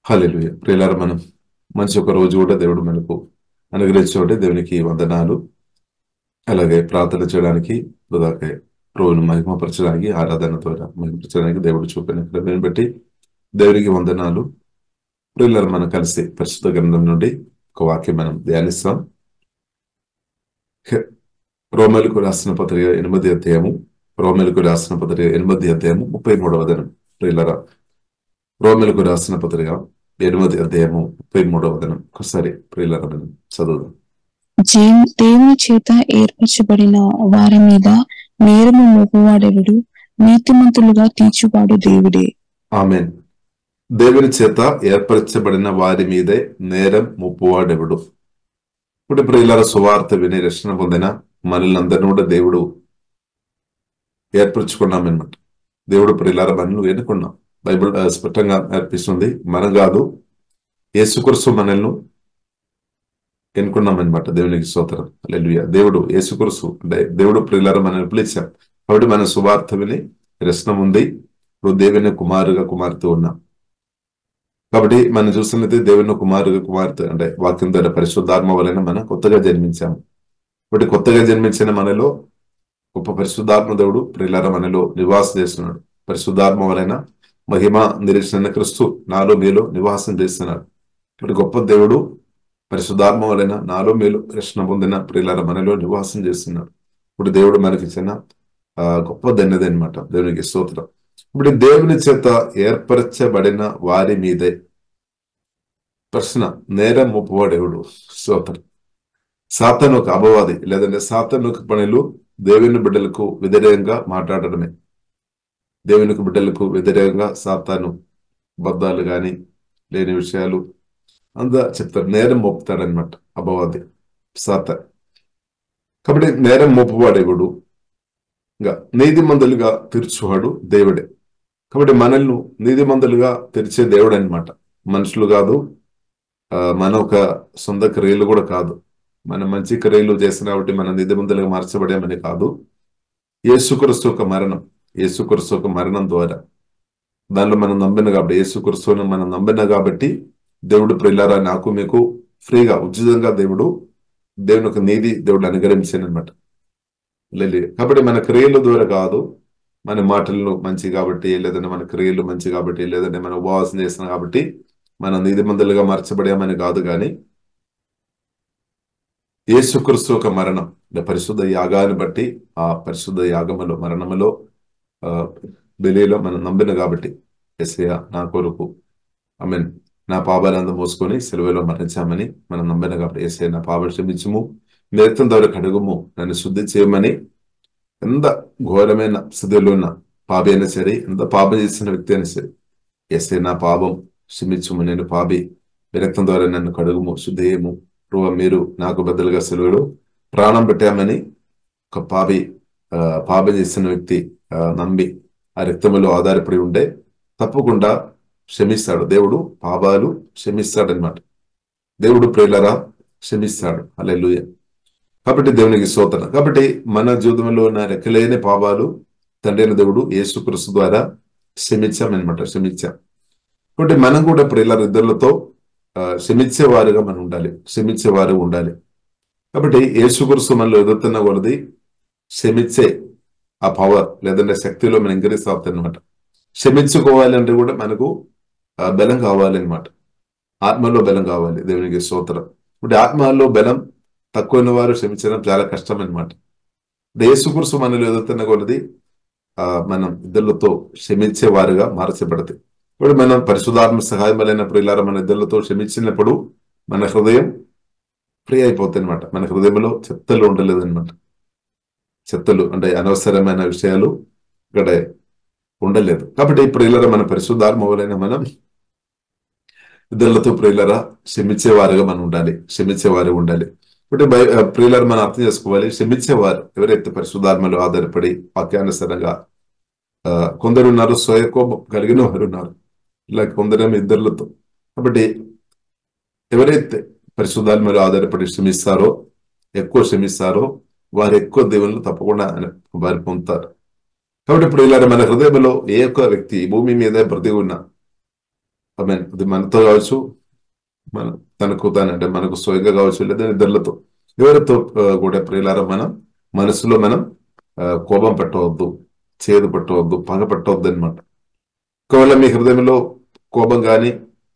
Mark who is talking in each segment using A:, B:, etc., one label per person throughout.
A: హల్లెలూయా ప్రియులారా మనం మంచి ఒక రోజు కూడా దేవుడు మనకు అనుగ్రహించబట్టి దేవునికి వందనాలు అలాగే ప్రార్థన చేయడానికి వృధాకే ప్రభువును మహిమపరచడానికి ఆరాధన ద్వారా మహిమపరచడానికి దేవుడు చూపిన కృపను బట్టి దేవునికి వందనాలు ప్రియులారా మనం కలిసి పరిశుద్ధ గ్రంథం నుండి ఒక వాక్యం మనం ధ్యానిస్తాం హె- రోమేలకు రాసిన పత్రిక ఎనిమిది అధ్యాయము రోమేలకు రాసిన పత్రిక ఎనిమిది అధ్యాయము ముప్పై మూడవ దినం ప్రియులరా రోమిలకు రాసిన పత్రిక ఎనిమిది అధ్యాయము ముప్పై మూడవ దినం ఒకసారి ప్రియులర మనం చదువుదాం
B: జే- దేవుని చేత ఏర్పరచబడిన వారి మీద నేరము మోపువాడెవడు నీతిమంతులుగా తీర్చువాడు దేవుడే
A: ఆమెన్ దేవుని చేత ఏర్పరచబడిన వారి మీదే నేరం ముప్పువాడెవడు ఇప్పుడు ప్రియులర సువార్త విని రక్షణ పొందిన మనల్ని కూడా దేవుడు ఏర్పరచుకున్నామన్నమాట దేవుడు ప్రియులార మనల్ని ఎన్నుకున్నాం బైబిల్ ఆ, స్పష్టంగా నేర్పిస్తుంది మనం కాదు యేసుకురుసు మనల్ని ఎన్నుకున్నామన్నమాట దేవునికి స్తోత్రం హల్లెలూయా దేవుడు యేసుకురుసు అంటే దేవుడు ప్రియులార మనల్ని పిలిచాం కాబట్టి మన సువార్త విని రక్షణ ఉంది ఇప్పుడు దేవుని కుమారుగా కుమార్తె ఉన్నాం కాబట్టి మనం చూస్తున్నది దేవుని కుమారుగా కుమార్తె అంటే వాక్యం ద్వారా పరిశుద్ధాత్మ వలన మనం కొత్తగా జన్మించాము కాబట్టి కొత్తగా జన్మించిన మనలో గొప్ప పరిశుద్ధాత్మ దేవుడు ప్రియులార మనలో నివాసం చేస్తున్నాడు పరిశుద్ధాత్మ వలన మహిమ నిరీక్షణ క్రిస్తు నాలో మీలో నివాసం చేస్తున్నాడు ఇప్పుడు గొప్ప దేవుడు పరిశుద్ధాత్మ వలన నాలో మీలో రక్షణ పొందిన ప్రియులార మనలో నివాసం చేస్తున్నాడు ఇప్పుడు దేవుడు మనకి ఇచ్చిన ఆ, గొప్ప ధన్యత అనమాట దేవునికి స్తోత్రం ఇప్పుడు ఈ దేవుని చేత ఏర్పరచబడిన వారి మీదే ప్రశ్న నేరం ముప్పువాడేవుడు స్తోత్రం సాతను ఒక అపవాది లేదంటే సాతను ఒక పనులు దేవుని బిడ్డలకు వ్యతిరేకంగా మాట్లాడటమే దేవునికి బిడ్డలకు వ్యతిరేకంగా సాతాను బద్దాలు గాని లేని విషయాలు అంతా చెప్తారు నేరం మోపుతాడనమాట అపవాది సాత కాబట్టి నేరం మోపువాడేవుడు ఇంకా నీతిమంతులుగా తీర్చువాడు దేవుడే కాబట్టి మనల్ని నీతిమంతులుగా తెరిచే దేవుడు అనమాట మనుషులు కాదు ఆ, మన ఒక సొంత క్రియలు కూడా కాదు మన మంచి క్రియలు చేసిన కాబట్టి మన నీతిమంతులుగా మార్చబడామని కాదు యేసుక్రీస్తు ఒక మరణం యేసుక్రీస్తు ఒక మరణం ద్వారా దానిలో మనం నమ్మిన కాబట్టి యేసుక్రీస్తుని మనం నమ్మిన కాబట్టి దేవుడు ప్రిల్లారా నాకు మీకు ఫ్రీగా ఉచితంగా దేవుడు దేవుని ఒక నీతి దేవుడు అనుగ్రహించాను అనమాట కాబట్టి మన క్రియల ద్వారా కాదు మన మాటలు మంచి కాబట్టి లేదంటే మన క్రియలు మంచి కాబట్టి లేదంటే మనం ఉపవాసం చేస్తున్నాం కాబట్టి మనం నీతిమంతులుగా మార్చబడామని కాదు కానీ యేసుక్రీస్తు ఒక మరణం అంటే పరిశుద్ధ యాగాన్ని బట్టి ఆ పరిశుద్ధ యాగములో మరణములో ఆ, బలిలో మనం నమ్మిన కాబట్టి ఎస్ఐ నా కొరకు ఐ మీన్ నా పాపాలంతా మోసుకొని సెలవులో మరణించామని మనం నమ్మిన కాబట్టి ఎస్ఐ నా పాపం క్షమించము నేత్రం ద్వారా కడుగుము నన్ను శుద్ధి చేయమని ఎంత ఘోరమైన స్థితిలో ఉన్న పాపి అయినా సరే ఎంత పాపం చేసిన వ్యక్తి అయినా సరే ఎస్ఐ నా పాపం క్షమించుము నేను పాపి మీ రక్తం ద్వారా నన్ను కడుగుము శుద్ధేయము ప్రభు మీరు నాకు బదులుగా సెలవులు ప్రాణం పెట్టామని ఒక పాపి ఆ, పాపం చేసిన వ్యక్తి ఆ, నమ్మి ఆ రక్తములో ఆధారపడి ఉంటే తప్పకుండా క్షమిస్తాడు దేవుడు పాపాలు క్షమిస్తాడనమాట దేవుడు ప్రేలరా క్షమిస్తాడు అలెలుయ కాబట్టి దేవునికి స్తోత్రం కాబట్టి మన జీవితంలో ఉన్న రెక్కలేని పాపాలు తండ్రి అయిన దేవుడు యేసుక్రీస్తు ద్వారా క్షమించామన్నమాట క్షమించాం కాబట్టి మనం కూడా ప్రియుల ఇద్దరులతో ఆ, క్షమించేవారుగా మనం ఉండాలి క్షమించేవారు ఉండాలి కాబట్టి యేసుక్రీస్తు మనలో ఎదుగుతున్న కొలది క్షమించే ఆ పవర్ లేదంటే శక్తిలో మనం ఇంక్రీస్ అవుతుంది అనమాట క్షమించుకోవాలంటే కూడా మనకు ఆ, బలం కావాలన్నమాట ఆత్మలో బలం కావాలి దేవునికి స్తోత్రం ఇప్పుడు ఆత్మలో బలం తక్కువైన వారు క్షమించడం చాలా కష్టం అనమాట యేసుకురుసు మనలో ఎదుగుతున్న కొలది ఆ, మనం ఇద్దరితో క్షమించే వారుగా మార్చబడతాయి ఇప్పుడు మనం పరిశుధాత్మ సహాయం వలైనప్పుడు ఇలా మన ఇద్దరితో క్షమించినప్పుడు మన హృదయం ఫ్రీ అయిపోతుంది అనమాట మన హృదయంలో చెత్తలు ఉండలేదు అనమాట చెత్తలు అంటే అనవసరమైన విషయాలు ఇక్కడ ఉండలేదు కాబట్టి ఇప్పుడు ఇలా మన పరిశుద్ధాత్మ వలన మనం ఇద్దరులతో ప్రియులరా క్షమించేవారుగా మనం ఉండాలి క్షమించేవారు ఉండాలి ఇప్పుడు బై ప్రియులరు మనం అర్థం చేసుకోవాలి క్షమించేవారు ఎవరైతే పరిశుద్ధాత్మలో ఆధారపడి వాక్యానుసరంగా ఆ, కొందరు ఉన్నారు స్వయకోపం కలిగిన వారు ఉన్నారు ఇలా కొందరేమో ఇద్దరులతో కాబట్టి ఎవరైతే పరిశుద్ధాత్మలో ఆధారపడి క్షమిస్తారో ఎక్కువ క్షమిస్తారో వారు ఎక్కువ దేవుళ్ళు తప్పకుండా వారు పొందుతారు కాబట్టి ఇప్పుడు ఇలా మన హృదయంలో ఏ ఒక్క వ్యక్తి ఈ భూమి మీద బ్రతికి ఉన్నా ఐ మీన్ అది మనతో కావచ్చు మన తనకు తాను అంటే మనకు స్వయంగా కావచ్చు లేదా ఇద్దరులతో ఎవరితో ఆ, కూడా ప్రియులారా మనం మనసులో మనం ఆ, కోపం పెట్టవద్దు చేదు పెట్టవద్దు పగ పెట్టవద్దు అనమాట ఒకవేళ మీ హృదయంలో కోపం కానీ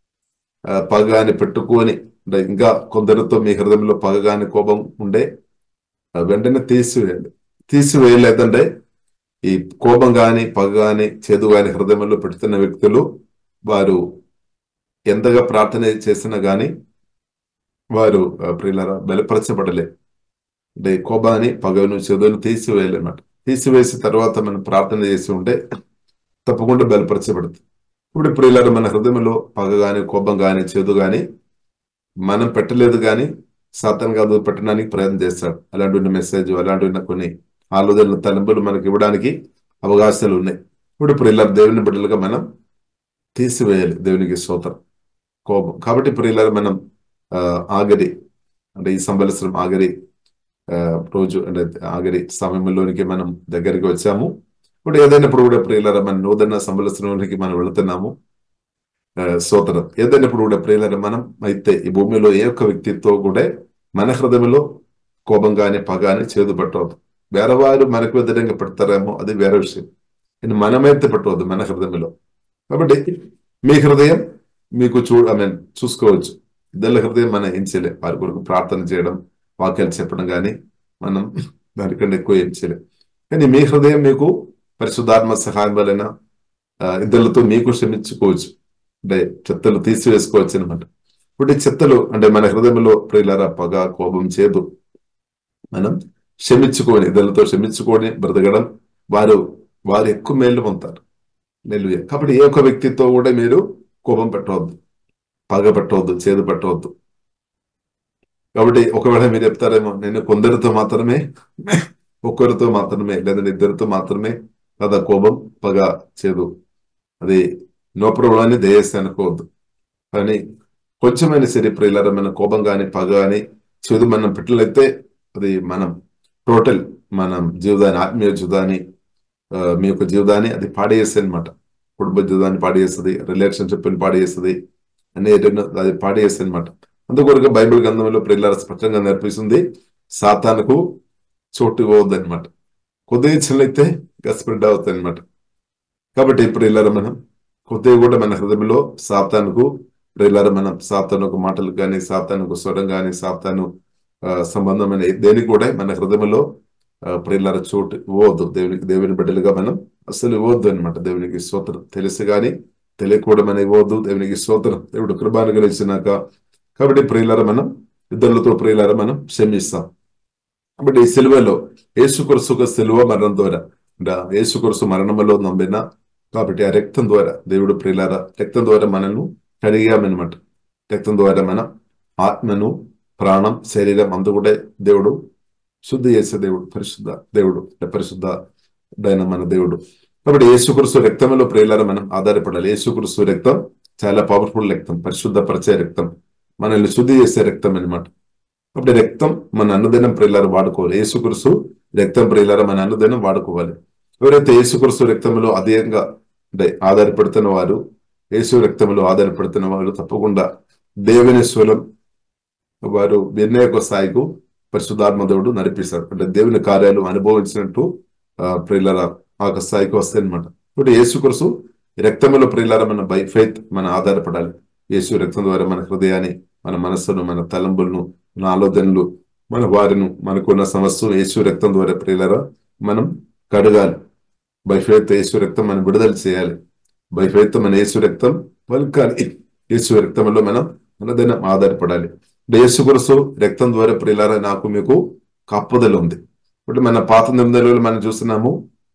A: పగ కానీ పెట్టుకొని అంటే ఇంకా కొందరితో మీ హృదయంలో పగ కానీ కోపం ఉండే ఆ, వెంటనే తీసివేయాలి తీసివేయలేదంటే ఈ కోపం కానీ పగ కానీ చేదు కానీ హృదయంలో పెడుతున్న వ్యక్తులు వారు ఎంతగా ప్రార్థన చేసినా గాని వారు ఆ, ప్రియులారా బలపరచబడలే అంటే కోపాన్ని పగను చెదును తీసివేయాలన్నమాట తీసివేసి తర్వాత మనం ప్రార్థన చేసి ఉంటే తప్పకుండా బలపరచబడుతుంది ఇప్పుడు ప్రియులారా మన హృదయంలో పగ గాని కోపం గాని చేదు గాని మనం పెట్టలేదు గాని సాతాన్ కాదు పెట్టడానికి ప్రయత్నం చేస్తాడు అలాంటి ఉన్న మెసేజ్ అలాంటి ఉన్న కొన్ని ఆలోచనలు తలంపులు మనకి ఇవ్వడానికి అవకాశాలు ఉన్నాయి ఇప్పుడు ప్రియులారా దేవుని బిడ్డలుగా మనం తీసివేయాలి దేవునికి స్తోత్రం కోపం కాబట్టి ప్రియులారా మనం ఆ, ఆగరి అంటే ఈ సంవత్సరం ఆగరి ఆ, రోజు అంటే ఆగరి సమయంలోనికి మనం దగ్గరికి వచ్చాము ఇప్పుడు ఏదైనప్పుడు కూడా ప్రియులారా మన నూతన సంవత్సరంలోనికి మనం వెళుతున్నాము ఆ, స్తోత్రం ఏదైనప్పుడు కూడా ప్రియులారా మనం అయితే ఈ భూమిలో ఏ ఒక్క వ్యక్తితో కూడా మన హృదయంలో కోపం కానీ పగ కానీ చేదు పట్టవద్దు వేరే వారు మనకు వ్యతిరేకంగా పెడతారేమో అది వేరే విషయం ఇది మనమైతే పెట్టవద్దు మన హృదయంలో కాబట్టి మీ హృదయం మీకు చూ ఐ మీన్ చూసుకోవచ్చు ఇద్దరి హృదయం మనం ఏం చేయలేం వారి కొరకు ప్రార్థన చేయడం వాక్యాలు చెప్పడం కానీ మనం దానికంటే ఎక్కువ ఏం చేయలేం కానీ మీ హృదయం మీకు పరిశుద్ధాత్మ సహాయం వలన ఆ, ఇద్దరితో మీకు క్షమించుకోవచ్చు అంటే చెత్తలు తీసివేసుకోవచ్చు అనమాట ఇప్పుడు ఈ చెత్తలు అంటే మన హృదయంలో ప్రియులారా పగ కోపం చేదు మనం క్షమించుకొని ఇద్దరితో క్షమించుకొని బ్రతకడం వారు వారు ఎక్కువ మేలు పొందుతారు నెల్లు కాబట్టి ఏ ఒక్క వ్యక్తితో కూడా మీరు కోపం పెట్టవద్దు పగ పెట్టవద్దు చేదు పెట్టవద్దు కాబట్టి ఒకవేళ మీరు చెప్తారేమో నేను కొందరితో మాత్రమే ఒక్కరితో మాత్రమే లేదంటే ఇద్దరితో మాత్రమే కదా కోపం పగ చేదు అది నో ప్రాబ్లం అని దయచేసి అనుకోవద్దు కానీ కొంచెమైన సరే ప్రియులరమైన కోపం కానీ పగ కానీ చేదు మనం పెట్టలైతే అది మనం టోటల్ మనం జీవితాన్ని ఆత్మీయ జీవితాన్ని ఆ, మీ యొక్క జీవితాన్ని అది పాడేస్తుంది అనమాట కుటుంబ జీవితాన్ని పాడేస్తుంది రిలేషన్షిప్ పాడేస్తుంది అనే అది పాడేస్తుంది అనమాట అందుకొరకు బైబిల్ గ్రంథంలో ప్రియుల స్పష్టంగా నేర్పిస్తుంది సాతానుకు చోటు ఇవ్వద్దు అనమాట కొద్దిగా చిన్నైతే గస్పెండ్ అవుతుంది అనమాట కాబట్టి ప్రియులారా మనం కొద్దిగా కూడా మన హృదయంలో సాతానుకు ప్రియులారా మనం సాతానుకు మాటలు కానీ సాతానుకు స్వరం కానీ సాతాను ఆ, సంబంధమైన దేనికి కూడా మన హృదయంలో ఆ, ప్రియులార చోటు ఇవ్వద్దు దేవునికి దేవుని బిడ్డలుగా మనం అసలు ఇవ్వద్దు అనమాట దేవునికి స్తోత్రం తెలిసి కానీ తెలియకూడదు మనం ఇవ్వద్దు దేవునికి స్తోత్రం దేవుడు కృపాను కలిసినాక కాబట్టి ప్రియులార మనం ఇద్దరులతో ప్రియులార మనం క్షమిస్తాం కాబట్టి ఈ సిలువలో యేసుకొరుసు ఒక సిలువ మరణం ద్వారా అంటే ఆ యేసుకొరుసు మరణంలో నమ్మిన కాబట్టి ఆ రక్తం ద్వారా దేవుడు ప్రియులార రక్తం ద్వారా మనల్ని కడిగామన్నమాట రక్తం ద్వారా మన ఆత్మను ప్రాణం శరీరం అందు కూడా దేవుడు శుద్ధి చేసే దేవుడు పరిశుద్ధ దేవుడు అంటే పరిశుద్ధ డైన మన దేవుడు కాబట్టి యేసుకురుసు రక్తంలో ప్రియులారా మనం ఆధారపడాలి యేసుకురుసు రక్తం చాలా పవర్ఫుల్ రక్తం పరిశుద్ధపరిచే రక్తం మనల్ని శుద్ధి చేసే రక్తం అన్నమాట కాబట్టి రక్తం మన అన్నదినం ప్రియులారా వాడుకోవాలి యేసుకురుసు రక్తం ప్రియులారా మన అన్నదినం వాడుకోవాలి ఎవరైతే యేసుకురుసు రక్తంలో అధికంగా అంటే ఆధారపడుతున్న వారు యేసు రక్తంలో ఆధారపడుతున్న వారు తప్పకుండా దేవుని స్వలం వారు నిర్ణయక స్థాయికు పరిశుద్ధాత్మ దేవుడు నడిపిస్తాడు అంటే దేవుని కార్యాలు అనుభవించినట్టు ఆ, ప్రియులర ఆ యొక్క స్థాయికి వస్తాయి అనమాట ఇప్పుడు యేసు కొరుసు రక్తములో ప్రియులర మన బై ఫెయిత్ మన ఆధారపడాలి యేసు రక్తం ద్వారా మన హృదయాన్ని మన మనస్సును మన తలంపులను మన ఆలోచనలు మన వారిను మనకున్న సమస్యను యేసు రక్తం ద్వారా ప్రియులర మనం కడగాలి బై ఫెయిత్ యేసు రక్తం మనం విడుదల చేయాలి బై ఫెయిత్ మన యేసు రక్తం పలుకాలి యేసు రక్తంలో మనం మనదైనా ఆధారపడాలి యేసు కొరసు రక్తం ద్వారా ప్రియులారా నాకు మీకు కాపుదల ఉంది ఇప్పుడు మన పాత నిబంధనలు మనం చూస్తున్నాము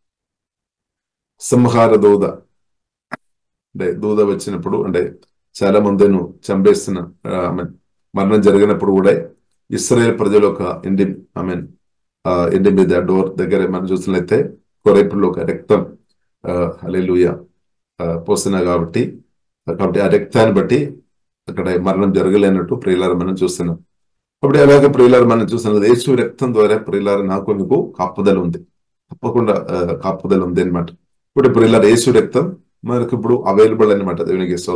A: సంహార దూద అంటే దూద వచ్చినప్పుడు అంటే చాలా మందిను చంపేస్తున్న ఆ, I mean, మరణం జరిగినప్పుడు కూడా ఇస్రాయేల్ ప్రజలు ఒక ఇంటి ఐ మీన్ ఇంటి మీద డోర్ దగ్గర మనం చూసినట్లయితే కొరైపుల్లో ఒక రక్తం అలెలుయ పోస్తున్నా కాబట్టి కాబట్టి ఆ రక్తాన్ని బట్టి అక్కడ మరణం జరగలేనట్టు ప్రియులారు మనం చూస్తున్నాం కాబట్టి అలాగే ప్రియులారు మనం చూస్తున్నది యేసు రక్తం ద్వారా ప్రియులారు నాకు మీకు కాపుదల ఉంది తప్పకుండా ఆ, కాపుదల ఉంది అనమాట ఇప్పుడు ప్రియులారు యేసు రక్తం మనకు ఇప్పుడు అవైలబుల్ అనమాట దేవునికి స్తోత్రం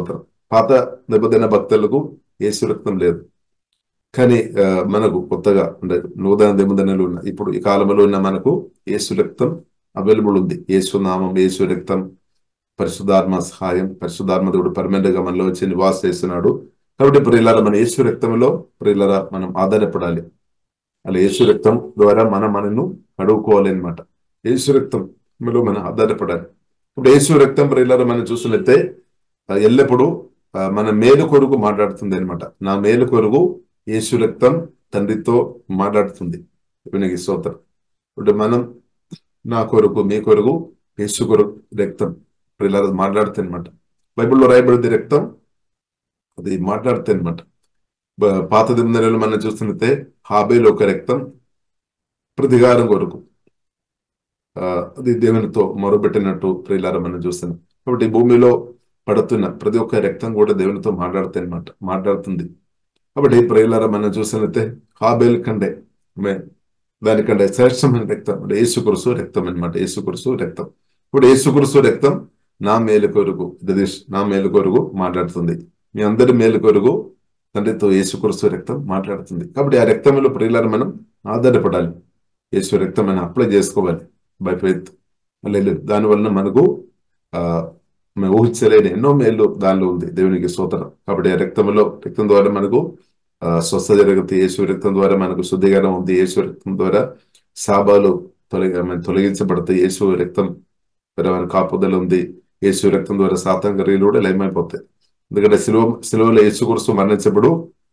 A: పాత నిబంధన భక్తులకు యేసు రక్తం లేదు కానీ ఆ, మనకు కొత్తగా అంటే నూతన నిబంధనలు ఉన్న ఇప్పుడు ఈ కాలంలో ఉన్న మనకు యేసు రక్తం అవైలబుల్ ఉంది యేసు నామం యేసు రక్తం పరిశుధాత్మ సహాయం పరిశుధాత్మ దేవుడు పర్మనెంట్ గా మనలో వచ్చి నివాస చేస్తున్నాడు కాబట్టి ప్రియులారా మన యేసు రక్తంలో ప్రియులారా మనం ఆధారపడాలి అలా యేసు రక్తం ద్వారా మనం మనను కడుక్కోవాలి అనమాట యేసు రక్తంలో మనం ఆధారపడాలి ఇప్పుడు యేసు రక్తం ప్రియులారా మనం చూసినట్లయితే ఆ, ఎల్లప్పుడూ ఆ, మన మేలు కొరకు మాట్లాడుతుంది అనమాట నా మేలు కొరకు యేసు రక్తం తండ్రితో మాట్లాడుతుంది వినగి స్తోత్రం ఇప్పుడు మనం నా కొరకు మీ కొరకు యేసు కొరకు రక్తం ప్రియులారా మాట్లాడుతుంది అనమాట బైబిల్లో రాయబడింది రక్తం అది మాట్లాడుతుంది అనమాట పాత నిబంధనలు మనం చూస్తున్నట్టే హాబేలు ఒక రక్తం ప్రతికారం కొరకు ఆ, అది దేవునితో మొరబెట్టినట్టు ప్రియులారా మనం చూస్తున్నాం కాబట్టి ఈ భూమిలో పడుతున్న ప్రతి ఒక్క రక్తం కూడా దేవునితో మాట్లాడుతుంది అనమాట మాట్లాడుతుంది కాబట్టి ప్రియులారా మనం చూసినట్టే హాబేల్ కంటే మే- దానికంటే శ్రేష్టమైన రక్తం అంటే యేసు కురుసు రక్తం అనమాట యేసు కురుసు రక్తం ఇప్పుడు యేసు కురుసు రక్తం నా మేలు కొరకు దదిష్ నా మేలు కొరకు మాట్లాడుతుంది మీ అందరి మేలు కొరకు తండ్రితో యేసు కురుసు రక్తం మాట్లాడుతుంది కాబట్టి ఆ రక్తంలో ప్రియులారా మనం ఆధారపడాలి యేసు రక్తం మనం అప్లై చేసుకోవాలి బై ఫెయిత్ లేదు దానివల్ల మనకు ఆ మేము ఊహించలేని ఎన్నో మేలు దానిలో ఉంది దేవునికి స్తోత్రం కాబట్టి ఆ రక్తంలో రక్తం ద్వారా మనకు ఆ, స్వస్థ జరుగుతుంది యేసు రక్తం ద్వారా మనకు శుద్ధీకరణ ఉంది యేసు రక్తం ద్వారా శాపాలు తొలగి I mean, తొలగించబడతాయి యేసు రక్తం ద్వారా మనకు కాపుదల ఉంది యేసు రక్తం ద్వారా సాతం క్రియలు కూడా లయమైపోతాయి ఎందుకంటే సిలువ సిలువలో యేసు కురుసు మరణించబడు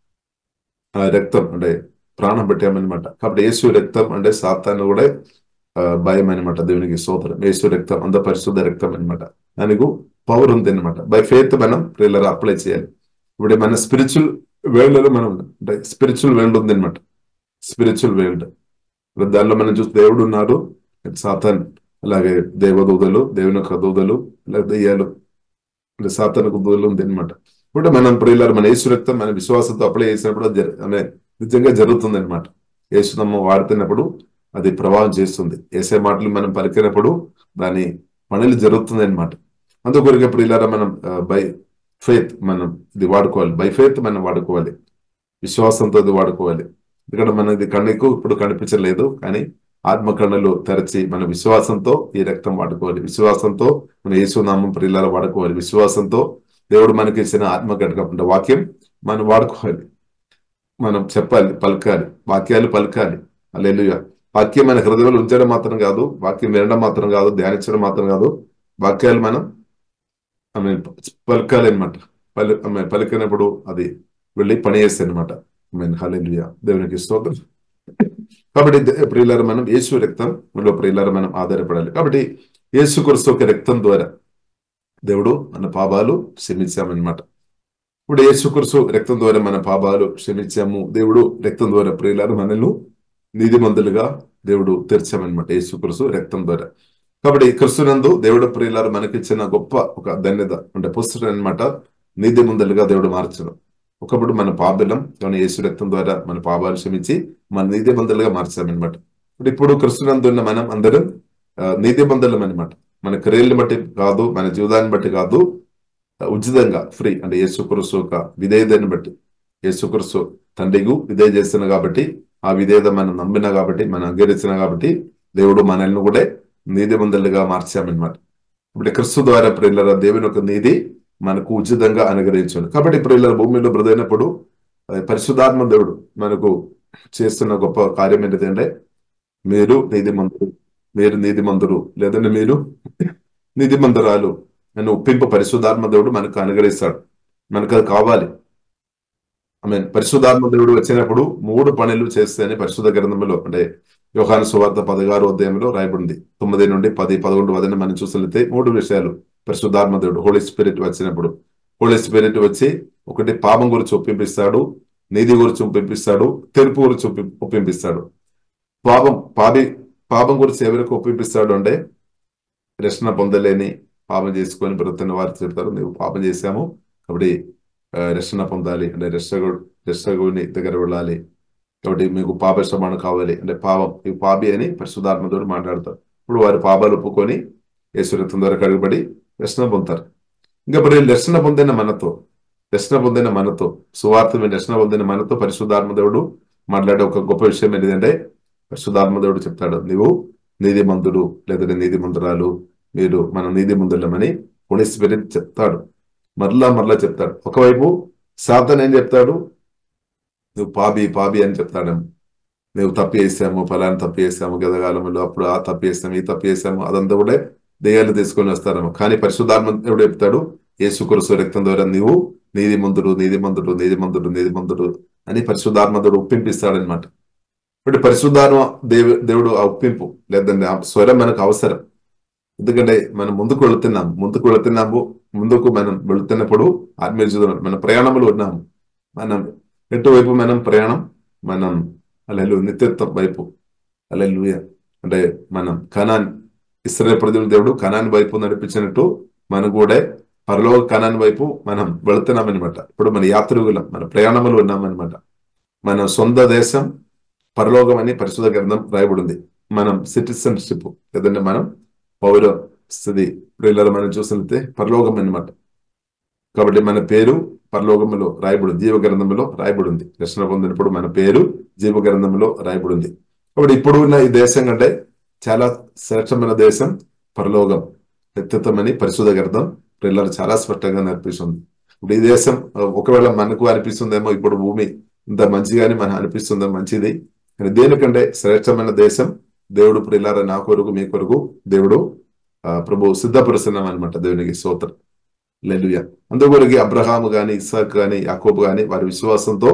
A: ఆ రక్తం అంటే ప్రాణం పెట్టామన్నమాట కాబట్టి యేసు రక్తం అంటే సాతాన్ని కూడా ఆ, భయం అనమాట దేవునికి స్తోత్రం యేసు రక్తం అంత పరిశుద్ధ రక్తం అనమాట దానికి పవర్ ఉంది అనమాట బై ఫేత్ మనం ప్రియులరా అప్లై చేయాలి ఇప్పుడు మన స్పిరిచువల్ వరల్డ్ లో మనం ఉన్నాం. అంటే స్పిరిచువల్ వరల్డ్ ఉంది అనమాట స్పిరిచువల్ వరల్డ్ ఇప్పుడు దానిలో మనం చూస్తే దేవుడు ఉన్నాడు సాతాన్ అలాగే దేవదూతలు దేవుని యొక్క దూతలు అలాగే దెయ్యాలు అంటే సాతానికి దూతలు ఉంది అనమాట ఇప్పుడు మనం ప్రియులారు మన యేసు రక్తం మన విశ్వాసంతో అప్లై చేసినప్పుడు అది జర- అనే నిజంగా జరుగుతుంది అనమాట యేసునమ్మ వాడుతున్నప్పుడు అది ప్రభావం చేస్తుంది ఏసే మాటలు మనం పలికినప్పుడు దాని పనులు జరుగుతుంది అనమాట అందుకొరకు ప్రియులారా మనం బై ఫెయిత్ మనం ఇది వాడుకోవాలి బై ఫెయిత్ మనం వాడుకోవాలి విశ్వాసంతో ఇది వాడుకోవాలి ఎందుకంటే మనది కళ్ళకు ఇప్పుడు కనిపించలేదు కానీ ఆత్మ కన్నులు తెరచి మన విశ్వాసంతో ఈ రక్తం వాడుకోవాలి విశ్వాసంతో మన యేసునామం ప్రియులారా వాడుకోవాలి విశ్వాసంతో దేవుడు మనకి ఇచ్చిన ఆత్మ ఘటకం అంటే వాక్యం మనం వాడుకోవాలి మనం చెప్పాలి పలకాలి వాక్యాలు పలకాలి అల్లెలుగా వాక్యం మన హృదయంలో ఉంచడం మాత్రం కాదు వాక్యం వినడం మాత్రం కాదు ధ్యానించడం మాత్రం కాదు వాక్యాలు మనం ఆమె పలకాలి అనమాట పలి ఆమె పలికినప్పుడు అది వెళ్ళి పని చేస్తాయి అనమాట మీన్ హల్లెలూయా దేవునికి స్తోత్రం కాబట్టి దే- ప్రియులారా మనం యేసు రక్తం మనలో ప్రియులారా మనం ఆధారపడాలి కాబట్టి యేసు కొరసు ఒక రక్తం ద్వారా దేవుడు మన పాపాలు క్షమించామన్నమాట ఇప్పుడు యేసు కొరసు రక్తం ద్వారా మన పాపాలు క్షమించాము దేవుడు రక్తం ద్వారా ప్రియులారా మనల్ని నీతిమంతులుగా దేవుడు తెరిచామన్నమాట యేసు కొరసు రక్తం ద్వారా కాబట్టి క్రిస్తునందు దేవుడు ప్రియులారు మనకిచ్చిన గొప్ప ఒక ధన్యత అంటే పుస్తకం అనమాట నీతిమంతులుగా దేవుడు మార్చడం ఒకప్పుడు మన పాపలం కానీ యేసు రక్తం ద్వారా మన పాపాలు క్షమించి మన నీతిమంతులుగా మార్చామన్నమాట ఇప్పుడు ఇప్పుడు క్రిస్తునందు ఉన్న మనం అందరం ఆ, నీతిమంతులం అనమాట మన క్రియల్ని బట్టి కాదు మన జీవితాన్ని బట్టి కాదు ఆ, ఉచితంగా ఫ్రీ అంటే యేసు కురుసు ఒక విధేయతని బట్టి యేసు కురుసు తండ్రికు విధేయ చేస్తున్నా కాబట్టి ఆ విధేయత మనం నమ్మినా కాబట్టి మనం అంగీకరించిన కాబట్టి దేవుడు మనల్ని కూడా నీతిమంతులుగా మార్చామన్నమాట ఇప్పుడు క్రిస్తు ద్వారా ప్రియులర దేవుని యొక్క నీతి మనకు ఉచితంగా అనుగ్రహించాడు కాబట్టి ప్రియులర భూమిలో బ్రదైనప్పుడు అది పరిశుద్ధాత్మ దేవుడు మనకు చేస్తున్న గొప్ప కార్యం ఏంటంటే మీరు నీతిమంతుడు మీరు నీతిమంతుడు లేదంటే మీరు నీతిమంతురాలు నన్ను ఒప్పింపు పరిశుద్ధాత్మ దేవుడు మనకు అనుగ్రహిస్తాడు మనకు అది కావాలి ఐ మీన్ పరిశుద్ధాత్మ దేవుడు వచ్చినప్పుడు మూడు పనులు చేస్తేనే పరిశుద్ధ గ్రంథంలో అంటే యోహాను సువార్త పదహారు అధ్యాయంలో రాయబడింది తొమ్మిది నుండి పది పదకొండు వదిన మనం చూసినట్లయితే మూడు విషయాలు పరిశుద్ధాత్మ దేవుడు హోలీ స్పిరిట్ వచ్చినప్పుడు హోలీ స్పిరిట్ వచ్చి ఒకటి పాపం గురించి ఒప్పింపిస్తాడు నీతి గురించి ఒప్పింపిస్తాడు తెలుపు గురించి ఒప్పి- ఒప్పింపిస్తాడు పాపం పాపి పాపం గురించి ఎవరికి ఒప్పింపిస్తాడు అంటే రక్షణ పొందలేని పాపం చేసుకొని బ్రతున్న వారు చెప్తారు నువ్వు పాపం చేశాము కాబట్టి ఆ, రక్షణ పొందాలి అంటే రక్షకుడు రక్షకుని దగ్గర వెళ్ళాలి కాబట్టి మీకు పాప శ్రమణ కావాలి అంటే పాపం ఈ పాపి అని పరిశుద్ధాత్మతోడు మాట్లాడతారు ఇప్పుడు వారి పాపాలు ఒప్పుకొని యేసు రక్తం ద్వారా కడుగుబడి రక్షణ పొందుతారు ఇంకా మరి రక్షణ పొందిన మనతో రక్షణ పొందిన మనతో సువార్త విని రక్షణ పొందిన మనతో పరిశుద్ధాత్మ దేవుడు మాట్లాడే ఒక గొప్ప విషయం ఏంటంటే పరిశుద్ధాత్మ దేవుడు చెప్తాడు నీవు నీతిమంతుడు లేదంటే నీతిమంతురాలు మీరు మనం నీతిమంతులమని హోలీ స్పిరిట్ చెప్తాడు మరలా మరలా చెప్తాడు ఒకవైపు సాతన్ ఏం చెప్తాడు నువ్వు పాపి పాపి అని చెప్తాడేమో నువ్వు తప్పు చేసాము ఫలాన్ని తప్పు చేసాము గదగాలంలో అప్పుడు ఆ తప్పు చేసాము ఈ తప్పు చేసాము అదంతా కూడా దెయ్యాలు తీసుకొని వస్తారేమో కానీ పరిశుద్ధాత్మ దేవుడు చెప్తాడు యేసుకురుసు రక్తం ద్వారా నీవు నీతిమంతుడు నీతిమంతుడు నీతిమంతుడు నీతిమంతుడు అని పరిశుద్ధాత్మతుడు ఒప్పింపిస్తాడనమాట ఇప్పుడు పరిశుద్ధాత్మ దేవు దేవుడు ఆ ఒప్పింపు లేదంటే ఆ స్వరం మనకు అవసరం ఎందుకంటే మనం ముందుకు వెళుతున్నాము ముందుకు వెళుతున్నాము ముందుకు మనం వెళుతున్నప్పుడు ఆత్మీయ జీవితంలో మన ప్రయాణంలో ఉన్నాము మనం ఎటువైపు మనం ప్రయాణం మనం అల్లెలు నిత్యత్వం వైపు అల్లెలు అంటే మనం కనాన్ ఇస్రాయల్ ప్రజల దేవుడు కనాన్ వైపు నడిపించినట్టు మనం కూడా పరలోక కనాన్ వైపు మనం వెళుతున్నామన్నమాట ఇప్పుడు మన యాత్రికులం మన ప్రయాణంలో ఉన్నామన్నమాట మన సొంత దేశం పరలోకం అని పరిశుద్ధ గ్రంథం రాయబడింది మనం సిటిజన్షిప్ లేదంటే మనం పౌర స్థితి ప్రియుల మనం చూసినట్లయితే పరలోకం అన్నమాట కాబట్టి మన పేరు పరలోకములో రాయబడింది జీవ గ్రంథంలో రాయబడింది రక్షణ పొందినప్పుడు మన పేరు జీవ గ్రంథంలో రాయబడింది కాబట్టి ఇప్పుడు ఉన్న ఈ దేశం కంటే చాలా శ్రేష్టమైన దేశం పరలోకం వ్యక్తిత్వమని పరిశుద్ధ గ్రంథం పిల్లలు చాలా స్పష్టంగా నేర్పిస్తుంది ఇప్పుడు ఈ దేశం ఒకవేళ మనకు అనిపిస్తుందేమో ఇప్పుడు భూమి ఇంత మంచిగాని మనకు అనిపిస్తుందో మంచిది కానీ దేనికంటే శ్రేష్టమైన దేశం దేవుడు ప్రిల్లార నా కొరకు మీ కొరకు దేవుడు ప్రభు సిద్ధపరుస్తున్నాం అనమాట దేవునికి స్తోత్రం లెలుయ అందుకొరకు అబ్రహాము గాని ఇస్సాక్ గాని యాకోబు గాని వారి విశ్వాసంతో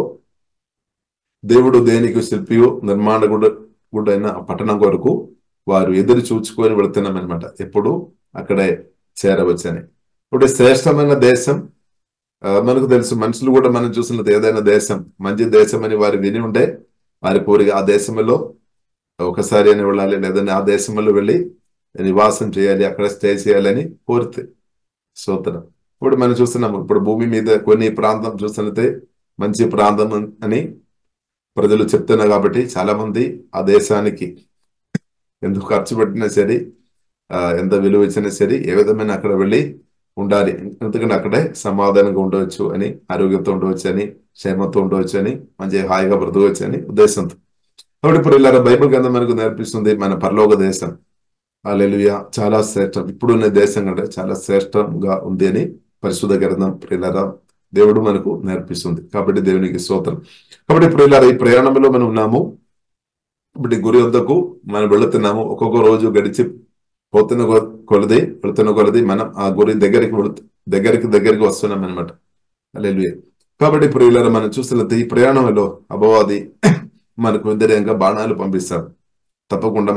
A: దేవుడు దేనికి శిల్పియు నిర్మాణకుడు గుడైన పట్టణం కొరకు వారు ఎదురు చూచుకొని వెళుతున్నాం అనమాట ఎప్పుడు అక్కడే చేరవచ్చని ఇప్పుడు శ్రేష్టమైన దేశం మనకు తెలుసు మనుషులు కూడా మనం చూసినది ఏదైనా దేశం మంచి దేశం అని వారు విని ఉంటే వారి కోరిక ఆ దేశంలో ఒకసారి అని వెళ్ళాలి లేదంటే ఆ దేశంలో వెళ్ళి నివాసం చేయాలి అక్కడ స్టే చేయాలని కోరితే సూత్రం ఇప్పుడు మనం చూస్తున్నాము ఇప్పుడు భూమి మీద కొన్ని ప్రాంతం చూస్తున్నతే మంచి ప్రాంతం అని ప్రజలు చెప్తున్నారు కాబట్టి చాలా మంది ఆ దేశానికి ఎందుకు ఖర్చు పెట్టినా సరే ఎంత విలువ ఇచ్చినా సరే ఏ విధమైన అక్కడ వెళ్ళి ఉండాలి ఎందుకంటే అక్కడే సమాధానంగా ఉండవచ్చు అని ఆరోగ్యంతో ఉండవచ్చు అని క్షేమంతో ఉండవచ్చు అని మంచి హాయిగా బ్రతకవచ్చు అని ఉద్దేశంతో కాబట్టి ఇప్పుడు ఇలా బైబిల్ గ్రంథం మనకు నేర్పిస్తుంది మన పరలోక దేశం ఆ లెలుయ చాలా శ్రేష్టం ఇప్పుడున్న దేశం కంటే చాలా శ్రేష్టంగా ఉంది అని పరిశుద్ధ గ్రంథం ప్రియులరా దేవుడు మనకు నేర్పిస్తుంది కాబట్టి దేవునికి స్తోత్రం కాబట్టి ఇప్పుడు ఇలా ఈ ప్రయాణంలో మనం ఉన్నాము ఇప్పుడు గురి వద్దకు మనం వెళుతున్నాము ఒక్కొక్క రోజు గడిచి పోతున్న కొలది వెళుతున్న కొలది మనం ఆ గురి దగ్గరికి దగ్గరికి దగ్గరికి వస్తున్నాం అనమాట అలెలు కాబట్టి ఇప్పుడు ఇలా మనం చూస్తున్నది ఈ ప్రయాణంలో అపవాది మనకు వ్యతిరేకంగా బాణాలు పంపిస్తాడు తప్పకుండా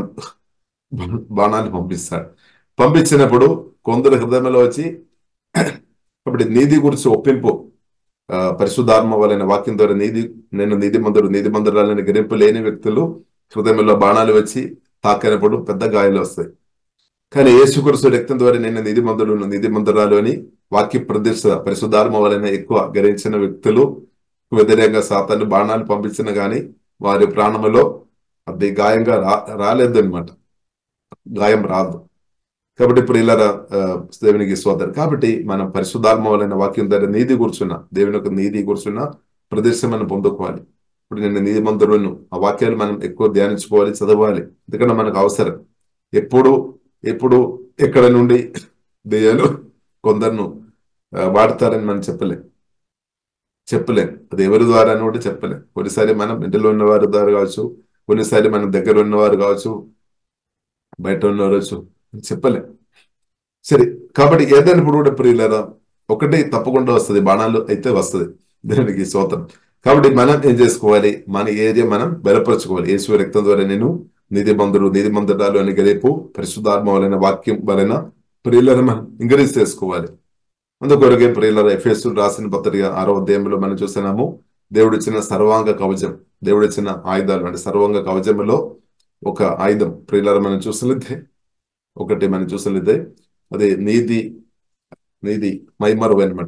A: బాణాలు పంపిస్తాడు పంపించినప్పుడు కొందరు హృదయంలో వచ్చి కాబట్టి నీతి గురించి ఒప్పింపు పరిశుద్ధాత్మ వలన వాక్యం ద్వారా నీతి నేను నీతి మందుడు నీతి మందురాలని గ్రహింపు లేని వ్యక్తులు హృదయంలో బాణాలు వచ్చి తాకినప్పుడు పెద్ద గాయాలు వస్తాయి కానీ యేసుకురుసు రక్తం ద్వారా నేను నిధి మందులు నిధి మందురాలు అని వాక్య ప్రతిష్ట పరిశుద్ధాత్మ వలన ఎక్కువ గ్రహించిన వ్యక్తులు వ్యతిరేకంగా సాతాన్ని బాణాలు పంపించిన గాని వారి ప్రాణములో అది గాయంగా రా రాలేదు అనమాట గాయం రాదు కాబట్టి ఇప్పుడు ఇలా దేవునికి స్వాతం కాబట్టి మనం పరిశుద్ధాత్మ వలన వాక్యం ద్వారా నీతి కూర్చున్న దేవుని యొక్క నీతి కూర్చున్న ప్రదేశం మనం పొందుకోవాలి ఇప్పుడు నేను నీతి మంత్రులను ఆ వాక్యాలు మనం ఎక్కువ ధ్యానించుకోవాలి చదవాలి ఎందుకంటే మనకు అవసరం ఎప్పుడు ఎప్పుడు ఎక్కడ నుండి దెయ్యాలు కొందరును వాడతారని మనం చెప్పలేం చెప్పలేం అది ఎవరి ద్వారా అని కూడా చెప్పలేం కొన్నిసారి మనం ఇంటిలో ఉన్న వారి ద్వారా కావచ్చు కొన్నిసారి మన దగ్గర ఉన్నవారు కావచ్చు బయట ఉన్నవారు చెప్పలేం సరే కాబట్టి ఏదైనా ఇప్పుడు కూడా ప్రియులరా ఒకటి తప్పకుండా వస్తుంది బాణాలు అయితే వస్తుంది దానికి స్వతం కాబట్టి మనం ఏం చేసుకోవాలి మన ఏరియా మనం బలపరచుకోవాలి యేసు రక్తం ద్వారా నేను నిధి బంధుడు నిధి బంధుడాలు అని గరేపు పరిశుద్ధాత్మ వలన వాక్యం వలన ప్రియులను మనం ఇంక్రీజ్ చేసుకోవాలి అందుకొరకే ప్రియుల ఎఫ్ఎస్ రాసిన పత్రిక ఆరో అధ్యాయంలో మనం చూస్తున్నాము దేవుడు ఇచ్చిన సర్వాంగ కవచం దేవుడు ఇచ్చిన ఆయుధాలు అంటే సర్వాంగ కవచంలో ఒక ఆయుధం ప్రియుల మనం చూసినట్లయితే ఒకటి మనం చూసినట్లయితే అది నీతి నీతి మైమరువు అనమాట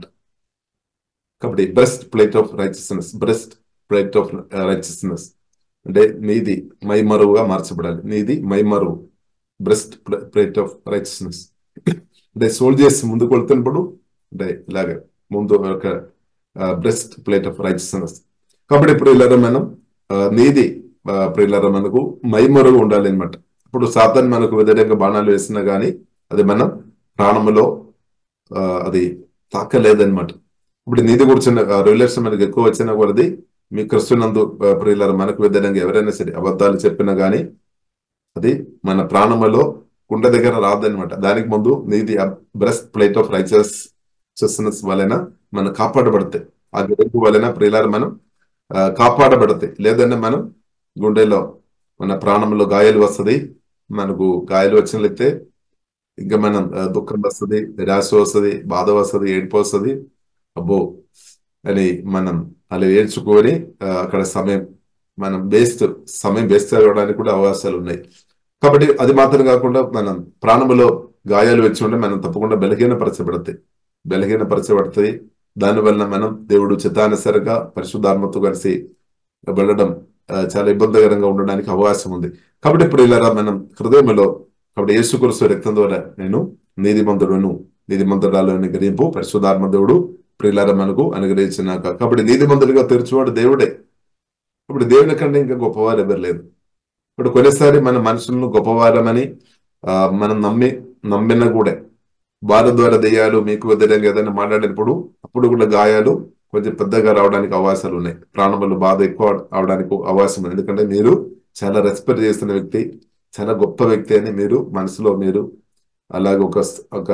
A: కాబట్టి breast plate of righteousness breast plate of righteousness అంటే నీది మైమరువుగా మార్చబడాలి నీది మైమరువు బ్రెస్ట్ ప్లేట్ ఆఫ్ రైచియస్నెస్ అంటే సోల్జర్స్ ముందుకు వెళ్తున్నప్పుడు అంటే ఇలాగ ముందు ఒక బ్రెస్ట్ ప్లేట్ ఆఫ్ రైచియస్నెస్ కాబట్టి ఇప్పుడు ఇలా మనం ఆ, నీతి ఆ, ప్రియులారా మనకు మైమొరగా ఉండాలి అనమాట ఇప్పుడు సాతాన్ మనకు వ్యతిరేక బాణాలు వేసినా గానీ అది మనం ప్రాణములో ఆ, అది తాకలేదన్నమాట ఇప్పుడు నీతి కూర్చున్న రిలేషన్ మనకు ఎక్కువ వచ్చిన కొలది మీ క్రిస్తునందు ఆ, ప్రియులారా మనకు వ్యతిరేకంగా ఎవరైనా సరే అబద్ధాలు చెప్పినా గానీ అది మన ప్రాణములో కుండ దగ్గర రాదనమాట దానికి ముందు నీది బ్రెస్ట్ ప్లేట్ ఆఫ్ రైచస్నెస్ వలన మనం కాపాడబడతాయి ఆ గ్రేపు వలన ప్రియులారా మనం ఆ, కాపాడబడతాయి లేదంటే మనం గుండెలో మన ప్రాణంలో గాయాలు వస్తుంది మనకు గాయాలు వచ్చినట్లయితే ఇంకా మనం ఆ, దుఃఖం వస్తుంది నిరాశ వస్తుంది బాధ వస్తుంది ఏడుపు వస్తుంది అబ్బో అని మనం అలా ఏడ్చుకొని ఆ, అక్కడ సమయం మనం వేస్ట్ సమయం వేస్ట్ అవ్వడానికి కూడా అవకాశాలు ఉన్నాయి కాబట్టి అది మాత్రం కాకుండా మనం ప్రాణములో గాయాలు వచ్చి ఉంటే మనం తప్పకుండా బలహీనపరచబడతాయి బలహీనపరచబడతాయి దానివల్ల మనం దేవుడు చిత్తానుసరిగా పరిశుద్ధాత్మతో కలిసి వెళ్ళడం ఆ, చాలా ఇబ్బందికరంగా ఉండడానికి అవకాశం ఉంది కాబట్టి ఇప్పుడు ఇలా మనం హృదయంలో కాబట్టి యేసుకురుసు రక్తం ద్వారా నేను నీతిమంతుడును నీతిమంతురాలని గ్రహింపు పరిశుద్ధాత్మ దేవుడు ప్రియులార మనకు అనుగ్రహించినాక కాబట్టి నీతిమంతుడిగా తెరచువాడు దేవుడే ఇప్పుడు దేవుని కంటే ఇంకా గొప్పవారు ఎవరు లేదు ఇప్పుడు కొన్నిసారి మన మనుషులను గొప్పవారమని ఆ, మనం నమ్మి నమ్మిన కూడా వారి ద్వారా దెయ్యాలు మీకు వ్యతిరేకంగా ఏదైనా మాట్లాడినప్పుడు అప్పుడు కూడా గాయాలు కొంచెం పెద్దగా రావడానికి అవకాశాలు ఉన్నాయి ప్రాణములు బాధ ఎక్కువ అవడానికి అవకాశం ఉంది ఎందుకంటే మీరు చాలా రెస్పెక్ట్ చేస్తున్న వ్యక్తి చాలా గొప్ప వ్యక్తి అని మీరు మనసులో మీరు అలాగే ఒక ఒక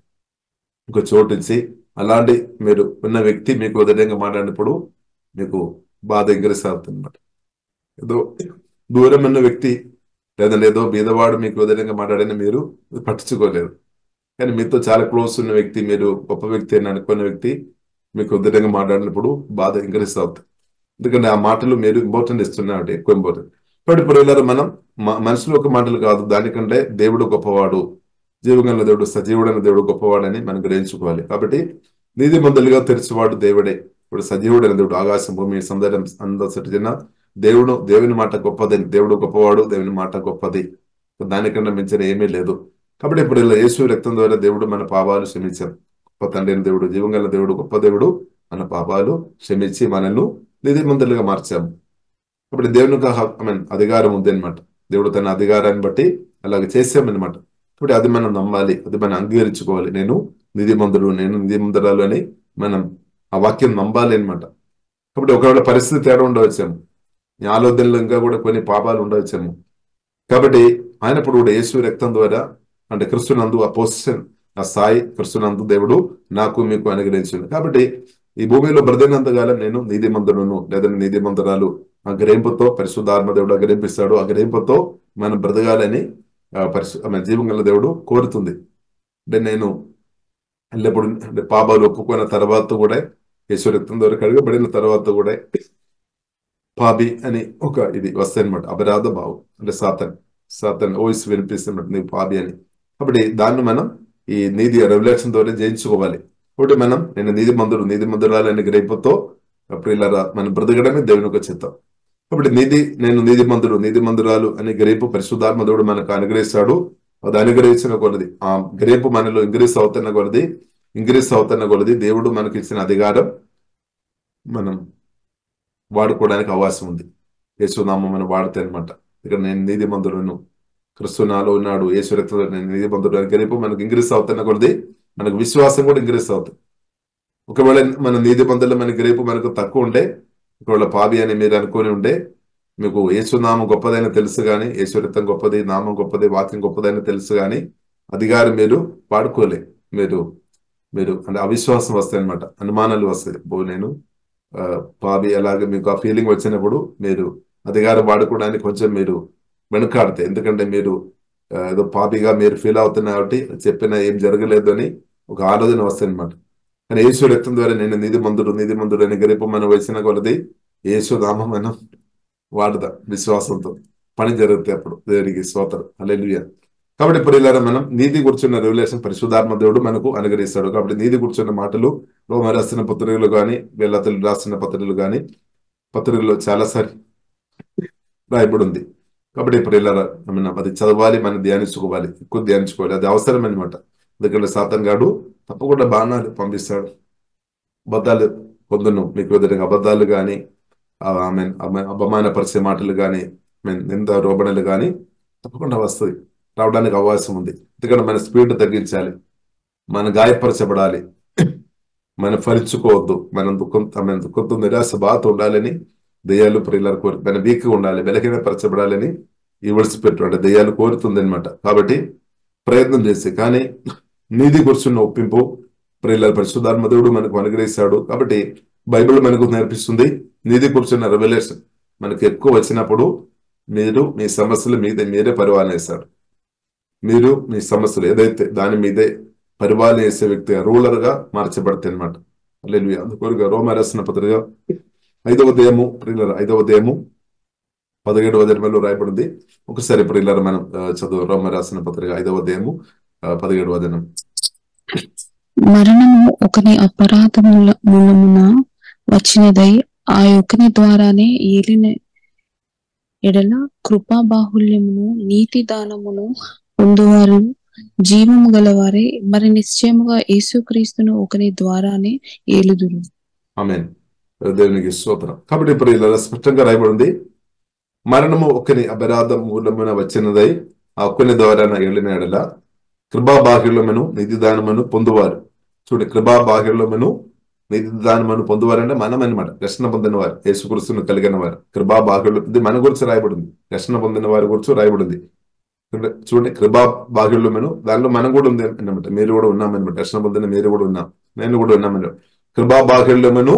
A: ఒక చోటు ఇచ్చి అలాంటి మీరు ఉన్న వ్యక్తి మీకు వ్యతిరేకంగా మాట్లాడినప్పుడు మీకు బాధ ఎగ్రెస్ అనమాట ఏదో దూరం ఉన్న వ్యక్తి లేదంటే ఏదో బీదవాడు మీకు వ్యతిరేకంగా మాట్లాడిన మీరు పట్టించుకోలేరు కానీ మీతో చాలా క్లోజ్ ఉన్న వ్యక్తి మీరు గొప్ప వ్యక్తి అని అనుకున్న వ్యక్తి మీకు వ్యతిరేకంగా మాట్లాడినప్పుడు బాధ ఇంక్రీస్ అవుతుంది ఎందుకంటే ఆ మాటలు మీరు ఇంపార్టెంట్ ఇస్తున్నారు ఎక్కువ ఇంపార్టెంట్ కాబట్టి ఇప్పుడు ఇలా మనం మ- మనుషులు ఒక మాటలు కాదు దానికంటే దేవుడు గొప్పవాడు జీవగల దేవుడు సజీవుడైన దేవుడు గొప్పవాడని మనం గ్రహించుకోవాలి కాబట్టి నీతి మందులుగా తెరిచేవాడు దేవుడే ఇప్పుడు సజీవుడైన దేవుడు ఆకాశం భూమి సందర్భం అందరిన దేవుడు దేవుని మాట గొప్పదని దేవుడు గొప్పవాడు దేవుని మాట గొప్పది దానికన్నా మించిన ఏమీ లేదు కాబట్టి ఇప్పుడు ఇలా యేసు రక్తం ద్వారా దేవుడు మన పాపాలు క్షమించాం గొప్ప తండ్రి అయిన దేవుడు జీవంగల దేవుడు గొప్ప దేవుడు మన పాపాలు క్షమించి మనల్ని నిధి మందులుగా మార్చాము ఇప్పుడు దేవుని యొక్క హక్- I mean, అధికారం ఉంది అనమాట దేవుడు తన అధికారాన్ని బట్టి అలాగే చేసామన్నమాట ఇప్పుడు అది మనం నమ్మాలి అది మనం అంగీకరించుకోవాలి నేను నిధి మందుడు నేను నిధి మందురాలు అని మనం ఆ వాక్యం నమ్మాలి అనమాట కాబట్టి ఒకవేళ పరిస్థితి తేడా ఉండవచ్చాము ఈ ఆలోచనలో ఇంకా కూడా కొన్ని పాపాలు ఉండవచ్చాము కాబట్టి ఆయనప్పుడు కూడా యేసు రక్తం ద్వారా అంటే క్రిస్తునందు ఆ పొజిషన్ ఆ స్థాయి క్రిస్తునందు దేవుడు నాకు మీకు అనుగ్రహించింది కాబట్టి ఈ భూమిలో బ్రతికినంత కాలం నేను నీతిమంతుడును లేదా నీతిమంతురాలు ఆ గ్రహింపుతో పరిశుద్ధాత్మ దేవుడు ఆ గ్రహింపిస్తాడు ఆ గ్రహింపుతో మనం బ్రతకాలని ఆ పరిశు మన జీవంగల దేవుడు కోరుతుంది అంటే నేను ఎల్లప్పుడు అంటే పాపాలు ఒప్పుకున్న తర్వాత కూడా యేసు రక్తం ద్వారా కడగబడిన తర్వాత కూడా పాపి అని ఒక ఇది వస్తాయి అనమాట అపరాధ భావం అంటే సాతన్ సాతన్ ఓయిస్ వినిపిస్తున్నట్టు నీవు పాపి అని కాబట్టి దాన్ని మనం ఈ నీతి రెవల్యూషన్ ద్వారా జయించుకోవాలి కాబట్టి మనం నేను నీతి మందుడు నీతి మందురాలని గ్రహింపుతో అప్పుడు ఇలా మనం బ్రతకడమే దేవుని యొక్క చిత్తం కాబట్టి నీతి నేను నీతి మందుడు నీతి మందురాలు అని గ్రహింపు పరిశుద్ధాత్మ దేవుడు మనకు అనుగ్రహిస్తాడు అది అనుగ్రహించిన కొలది ఆ గ్రహింపు మనలో ఇంక్రీస్ అవుతున్న కొలది ఇంక్రీస్ అవుతున్న కొలది దేవుడు మనకి ఇచ్చిన అధికారం మనం వాడుకోవడానికి అవకాశం ఉంది యేసునామం మనం వాడితే అనమాట ఇక్కడ నేను నీతి మందుడును క్రిస్తు నాలో ఉన్నాడు యేసు రక్తంలో నేను నీతి మందుడు అని గ్రహింపు మనకు ఇంక్రీస్ అవుతున్న కొలది మనకు విశ్వాసం కూడా ఇంక్రీస్ అవుతుంది ఒకవేళ మన నీతి మందులు మన గ్రేపు మనకు తక్కువ ఉంటే ఒకవేళ పాపి అని మీరు అనుకొని ఉంటే మీకు యేసునామం గొప్పదైన తెలుసు కానీ యేసు రక్తం గొప్పది నామం గొప్పది వాక్యం గొప్పదైన తెలుసు కానీ అధికారం మీరు వాడుకోలే మీరు మీరు అంటే అవిశ్వాసం వస్తాయి అనమాట అనుమానాలు వస్తాయి బో నేను ఆ, పాపి అలాగే మీకు ఆ ఫీలింగ్ వచ్చినప్పుడు మీరు అధికారం వాడుకోవడానికి కొంచెం మీరు వెనుకాడితే ఎందుకంటే మీరు ఆ, ఏదో పాపిగా మీరు ఫీల్ అవుతున్నారు కాబట్టి చెప్పినా ఏం జరగలేదు అని ఒక ఆలోచన వస్తాయి అనమాట కానీ యేసు రక్తం ద్వారా నేను నిధి మందుడు నిధి మందుడు అని గరిప మనం వచ్చిన కొలది యేసు నామం మనం వాడదాం విశ్వాసంతో పని జరుగుతాయి అప్పుడు దేవునికి స్తోత్రం హల్లెలూయా కాబట్టి ఇప్పుడు ఇలా మనం నీతి కూర్చున్న రెవల్యూషన్ పరిశుద్ధాత్మ దేవుడు మనకు అనుగ్రహిస్తాడు కాబట్టి నీతి కూర్చున్న మాటలు రోమ రాసిన పత్రికలు కానీ వీళ్ళతలు రాసిన పత్రికలు కానీ పత్రికల్లో చాలాసారి రాయబడి ఉంది కాబట్టి ఇప్పుడు ఇలా మనం అది చదవాలి మనం ధ్యానించుకోవాలి ఎక్కువ ధ్యానించుకోవాలి అది అవసరం అనమాట ఎందుకంటే సాతన్ గాడు తప్పకుండా బాణాలు పంపిస్తాడు బద్దాలు పొందును మీకు ఎదురుగా అబద్ధాలు కానీ ఆమె అపమానపరిచే మాటలు కానీ నింద రోబణలు కానీ తప్పకుండా వస్తుంది రావడానికి అవకాశం ఉంది ఎందుకంటే మన స్పీడ్ తగ్గించాలి మన గాయపరచబడాలి మనం ఫలించుకోవద్దు మనం దుఃఖం మన దుఃఖంతో నిరాశ బాధ ఉండాలని దయ్యాలు ప్రియులారు కోరి మన వీక్ ఉండాలి వెలకిన పరచబడాలని ఈ విడిచిపెట్టు అంటే దయ్యాలు కోరుతుంది అనమాట కాబట్టి ప్రయత్నం చేసి కానీ నీతి కూర్చున్న ఒప్పింపు ప్రియుల పరిశుద్ధాత్మ దేవుడు మనకు అనుగ్రహిస్తాడు కాబట్టి బైబిల్ మనకు నేర్పిస్తుంది నీతి కూర్చున్న రెవల్యూషన్ మనకు ఎక్కువ వచ్చినప్పుడు మీరు మీ సమస్యల మీద మీరే పరిపాలన చేస్తారు మీరు మీ సమస్యలు ఏదైతే దాని మీదే పరిపాలన చేసే వ్యక్తిగా రూలర్ గా మార్చబడతాయి అనమాట లేదు అందుకోరుగా రోమ రాసిన పత్రిక ఐదవ దేయము ప్రియులర్ ఐదవ దేయము పదిహేడవ దినములో రాయబడింది ఒకసారి ప్రియులర్ మనం చదువు రోమ రాసిన పత్రిక ఐదవ దేయము పదిహేడవ దినం
B: మరణము ఒకని అపరాధముల మూలమున వచ్చినదై ఆ యొక్కని ద్వారానే ఏలిన ఎడల కృపా బాహుల్యమును నీతి దానమును పొందువారు జీవము గలవారే మరి నిశ్చయముగా యేసుక్రీస్తును ఒకని ద్వారానే ఏలుదురు
A: ఆమె దేవునికి స్తోత్రం కాబట్టి ఇప్పుడు ఇలా స్పష్టంగా రాయబడింది మరణము ఒకని అపరాధం మూలమున వచ్చినదై ఆ ఒక్కని ద్వారా ఏలిన ఎడల కృపా బాహ్యులమును నిధిదానమును పొందువారు చూడండి కృపా బాహ్యులమును నిధిదానమును పొందువారంటే మనం అనమాట రక్షణ పొందిన వారు యేసుకృష్ణను కలిగిన వారు కృపా బాహ్యులు ఇది మన గురించి రాయబడింది రక్షణ పొందిన వారి గురించి రాయబడింది చూడండి కృపా బాహ్యులమును దానిలో మనం కూడా ఉంది అనమాట మీరు కూడా ఉన్నామన్నమాట రక్షణ పొందిన మీరు కూడా ఉన్నాం నేను కూడా ఉన్నామని కృపా బాహ్యులమును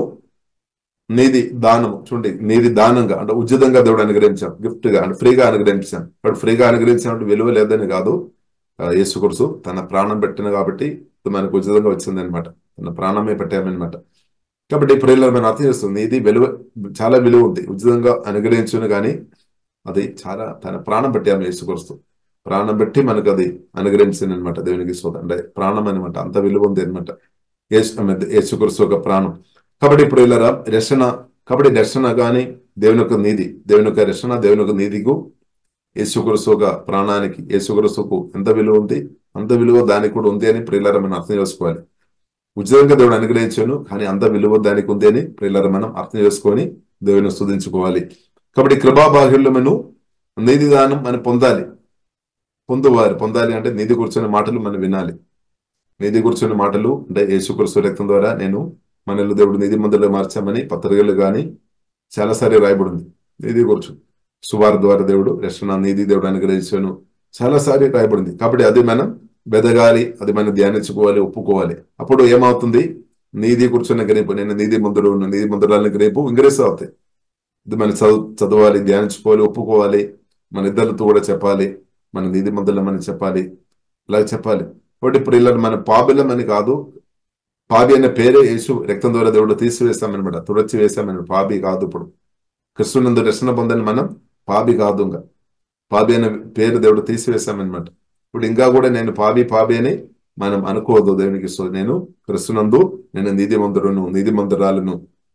A: నీది దానము చూడండి నీది దానంగా అంటే ఉచితంగా దేవుడు అనుగ్రహించాం గిఫ్ట్ గా అంటే ఫ్రీగా అనుగ్రహించాం వాడు ఫ్రీగా అనుగ్రహించినట్టు విలువ లేదని కాదు యేసు కొరుసు తన ప్రాణం పెట్టిన కాబట్టి మనకు ఉచితంగా వచ్చింది అనమాట తన ప్రాణమే పెట్టామన్నమాట కాబట్టి ప్రియులను మనం అర్థం చేస్తుంది ఇది విలువ చాలా విలువ ఉంది ఉచితంగా అనుగ్రహించును కానీ అది చాలా తన ప్రాణం పెట్టాము యేసు కొరుస్తూ ప్రాణం పెట్టి మనకు అది అనుగ్రహించింది అనమాట దేవునికి సోద అంటే ప్రాణం అనమాట అంత విలువ ఉంది అనమాట యేసు యేసు కొరుసు ఒక ప్రాణం కాబట్టి ఇప్పుడు ఇలా రక్షణ కాబట్టి రక్షణ కానీ దేవుని యొక్క నీతి దేవుని యొక్క రక్షణ దేవుని యొక్క నీతికు యేసుకురుసు ఒక ప్రాణానికి యేసుకురుసుకు ఎంత విలువ ఉంది అంత విలువ దానికి కూడా ఉంది అని ప్రియులార మనం అర్థం చేసుకోవాలి ఉచితంగా దేవుడు అనుగ్రహించాను కానీ అంత విలువ దానికి ఉంది అని ప్రియులార మనం అర్థం చేసుకొని దేవుని స్తుతించుకోవాలి కాబట్టి కృపాబాహ్యులమను నీతి దానం మనం పొందాలి పొందువారు పొందాలి అంటే నీతి కూర్చున్న మాటలు మనం వినాలి నీతి కూర్చున్న మాటలు అంటే యేసుకురుసు రక్తం ద్వారా నేను మనల్ని దేవుడు నిధి మందులో మార్చామని పత్రికలు కానీ చాలాసారి రాయబడింది నిధి కూర్చు సువార్ ద్వారా దేవుడు రక్షణ నీతి దేవుడు అనుగ్రహించాను చాలాసారి రాయబడింది కాబట్టి అది మనం బెదగాలి అది మనం ధ్యానించుకోవాలి ఒప్పుకోవాలి అప్పుడు ఏమవుతుంది నీతి కూర్చున్న గ్రేపు నేను నీతి మందులు నీతి మందురాలని గ్రేపు ఇంగ్రెస్ అవుతాయి ఇది మనం చదువు చదవాలి ధ్యానించుకోవాలి ఒప్పుకోవాలి మన ఇద్దరితో కూడా చెప్పాలి మన నీతి మందులం అని చెప్పాలి ఇలా చెప్పాలి కాబట్టి ఇప్పుడు ఇలా మన పాబిలం కాదు పాపి అనే పేరే యేసు రక్తం ద్వారా దేవుడు తీసివేస్తామన్నమాట తుడచి వేసామని పాపి కాదు ఇప్పుడు కృష్ణునందు రక్షణ పొందని మనం పాపి కాదు ఇంకా పాపి అనే పేరు దేవుడు తీసివేశామన్నమాట ఇప్పుడు ఇంకా కూడా నేను పాపి పాపి అని మనం అనుకోవద్దు దేవునికి నేను కృష్ణునందు నేను నీతి మందుడును నీతి మందురాలను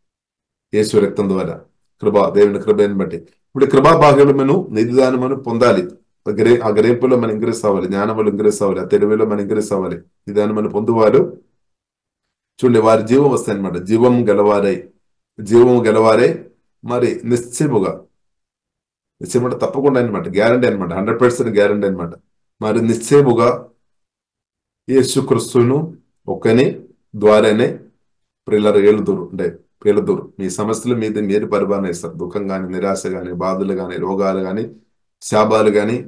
A: యేసు రక్తం ద్వారా కృప దేవుని కృపని బట్టి ఇప్పుడు కృపా భాగ్యమును నిధిదానమును పొందాలి గ్రే ఆ గ్రేపులో మనం ఇంక్రీస్ అవ్వాలి జ్ఞానములు ఇంక్రీస్ అవ్వాలి ఆ తెలివిలో మనం ఇంక్రీస్ అవ్వాలి నిదానమును పొందువారు చూడండి వారి జీవం వస్తాయి అనమాట జీవం గెలవారై జీవము గెలవారే మరి నిశ్చయముగా నిశ్చయం అంటే తప్పకుండా అనమాట గ్యారంటీ అనమాట హండ్రెడ్ పర్సెంట్ గ్యారంటీ అనమాట మరి నిశ్చయముగా యేసుక్రీస్తును ఒక్కని ద్వారానే పిల్లలు ఏలుదురు అంటే పేలుదురు మీ సమస్యల మీద మీరు పరిపాలన ఇస్తారు దుఃఖం కానీ నిరాశ కానీ బాధలు కానీ రోగాలు కానీ శాపాలు కానీ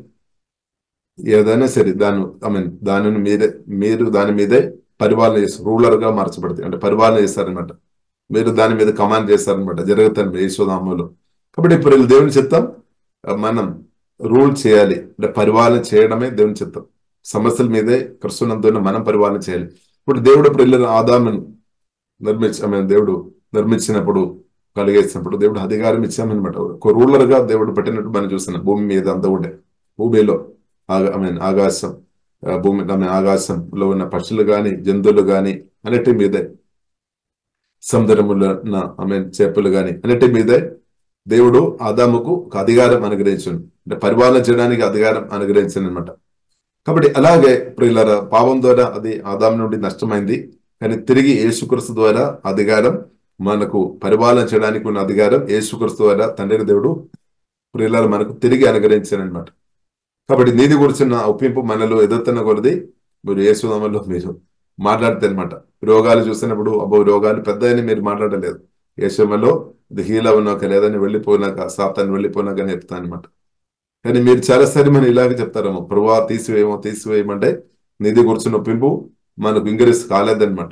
A: ఏదైనా సరే దాని ఐ మీన్ దానిని మీరే మీరు దాని మీదే పరిపాలన చేస్తారు రూలర్ గా మార్చబడతాయి అంటే పరిపాలన చేస్తారనమాట మీరు దాని మీద కమాండ్ చేస్తారనమాట జరుగుతారు యశోదాములు కాబట్టి ఇప్పుడు దేవుని చిత్తం మనం రూల్ చేయాలి అంటే పరిపాలన చేయడమే దేవుని చిత్తం సమస్యల మీదే కృష్ణంతో మనం పరిపాలన చేయాలి ఇప్పుడు దేవుడు పిల్లల ఆదామును నిర్మించ ఐ మీన్ దేవుడు నిర్మించినప్పుడు కలిగేసినప్పుడు దేవుడు అధికారం ఇచ్చామన్నమాట ఒక రూలర్ గా దేవుడు పెట్టినట్టు మనం చూస్తున్నాం భూమి మీద అంతా ఉండే భూమిలో ఐ మీన్ ఆకాశం భూమి ఐ మీన్ ఆకాశంలో ఉన్న పక్షులు గాని జంతువులు గాని అన్నిటి మీదే సముద్రములో ఉన్న ఐ మీన్ చేపలు గాని అన్నిటి మీదే దేవుడు ఆదాముకు ఒక అధికారం అనుగ్రహించండి అంటే పరిపాలన చేయడానికి అధికారం అనుగ్రహించింది అనమాట కాబట్టి అలాగే ప్రియులర పాపం ద్వారా అది ఆదాం నుండి నష్టమైంది కానీ తిరిగి యేసుక్రీస్తు ద్వారా అధికారం మనకు పరిపాలన చేయడానికి ఉన్న అధికారం యేసుక్రీస్తు ద్వారా తండ్రి దేవుడు ప్రియులారు మనకు తిరిగి అనుగ్రహించారనమాట కాబట్టి నీతి గురించిన ఒప్పింపు మనలో ఎదుగుతున్న కొలది మీరు యేసునామంలో మీరు మాట్లాడితే అనమాట రోగాలు చూసినప్పుడు అబ్బో రోగాలు పెద్ద అని మీరు మాట్లాడలేదు యేసుమలో ఇది హీల్ ఉన్నాక లేదని వెళ్ళిపోయినాక సాతాన్ని వెళ్ళిపోయినాక అని చెప్తాను అనమాట కానీ మీరు చాలాసారి మనం ఇలాగే చెప్తారేమో ప్రభా తీసివేయమో తీసివేయమంటే నిధి గురించిన ఒప్పింపు మనకు ఇంగ్రీస్ కాలేదన్నమాట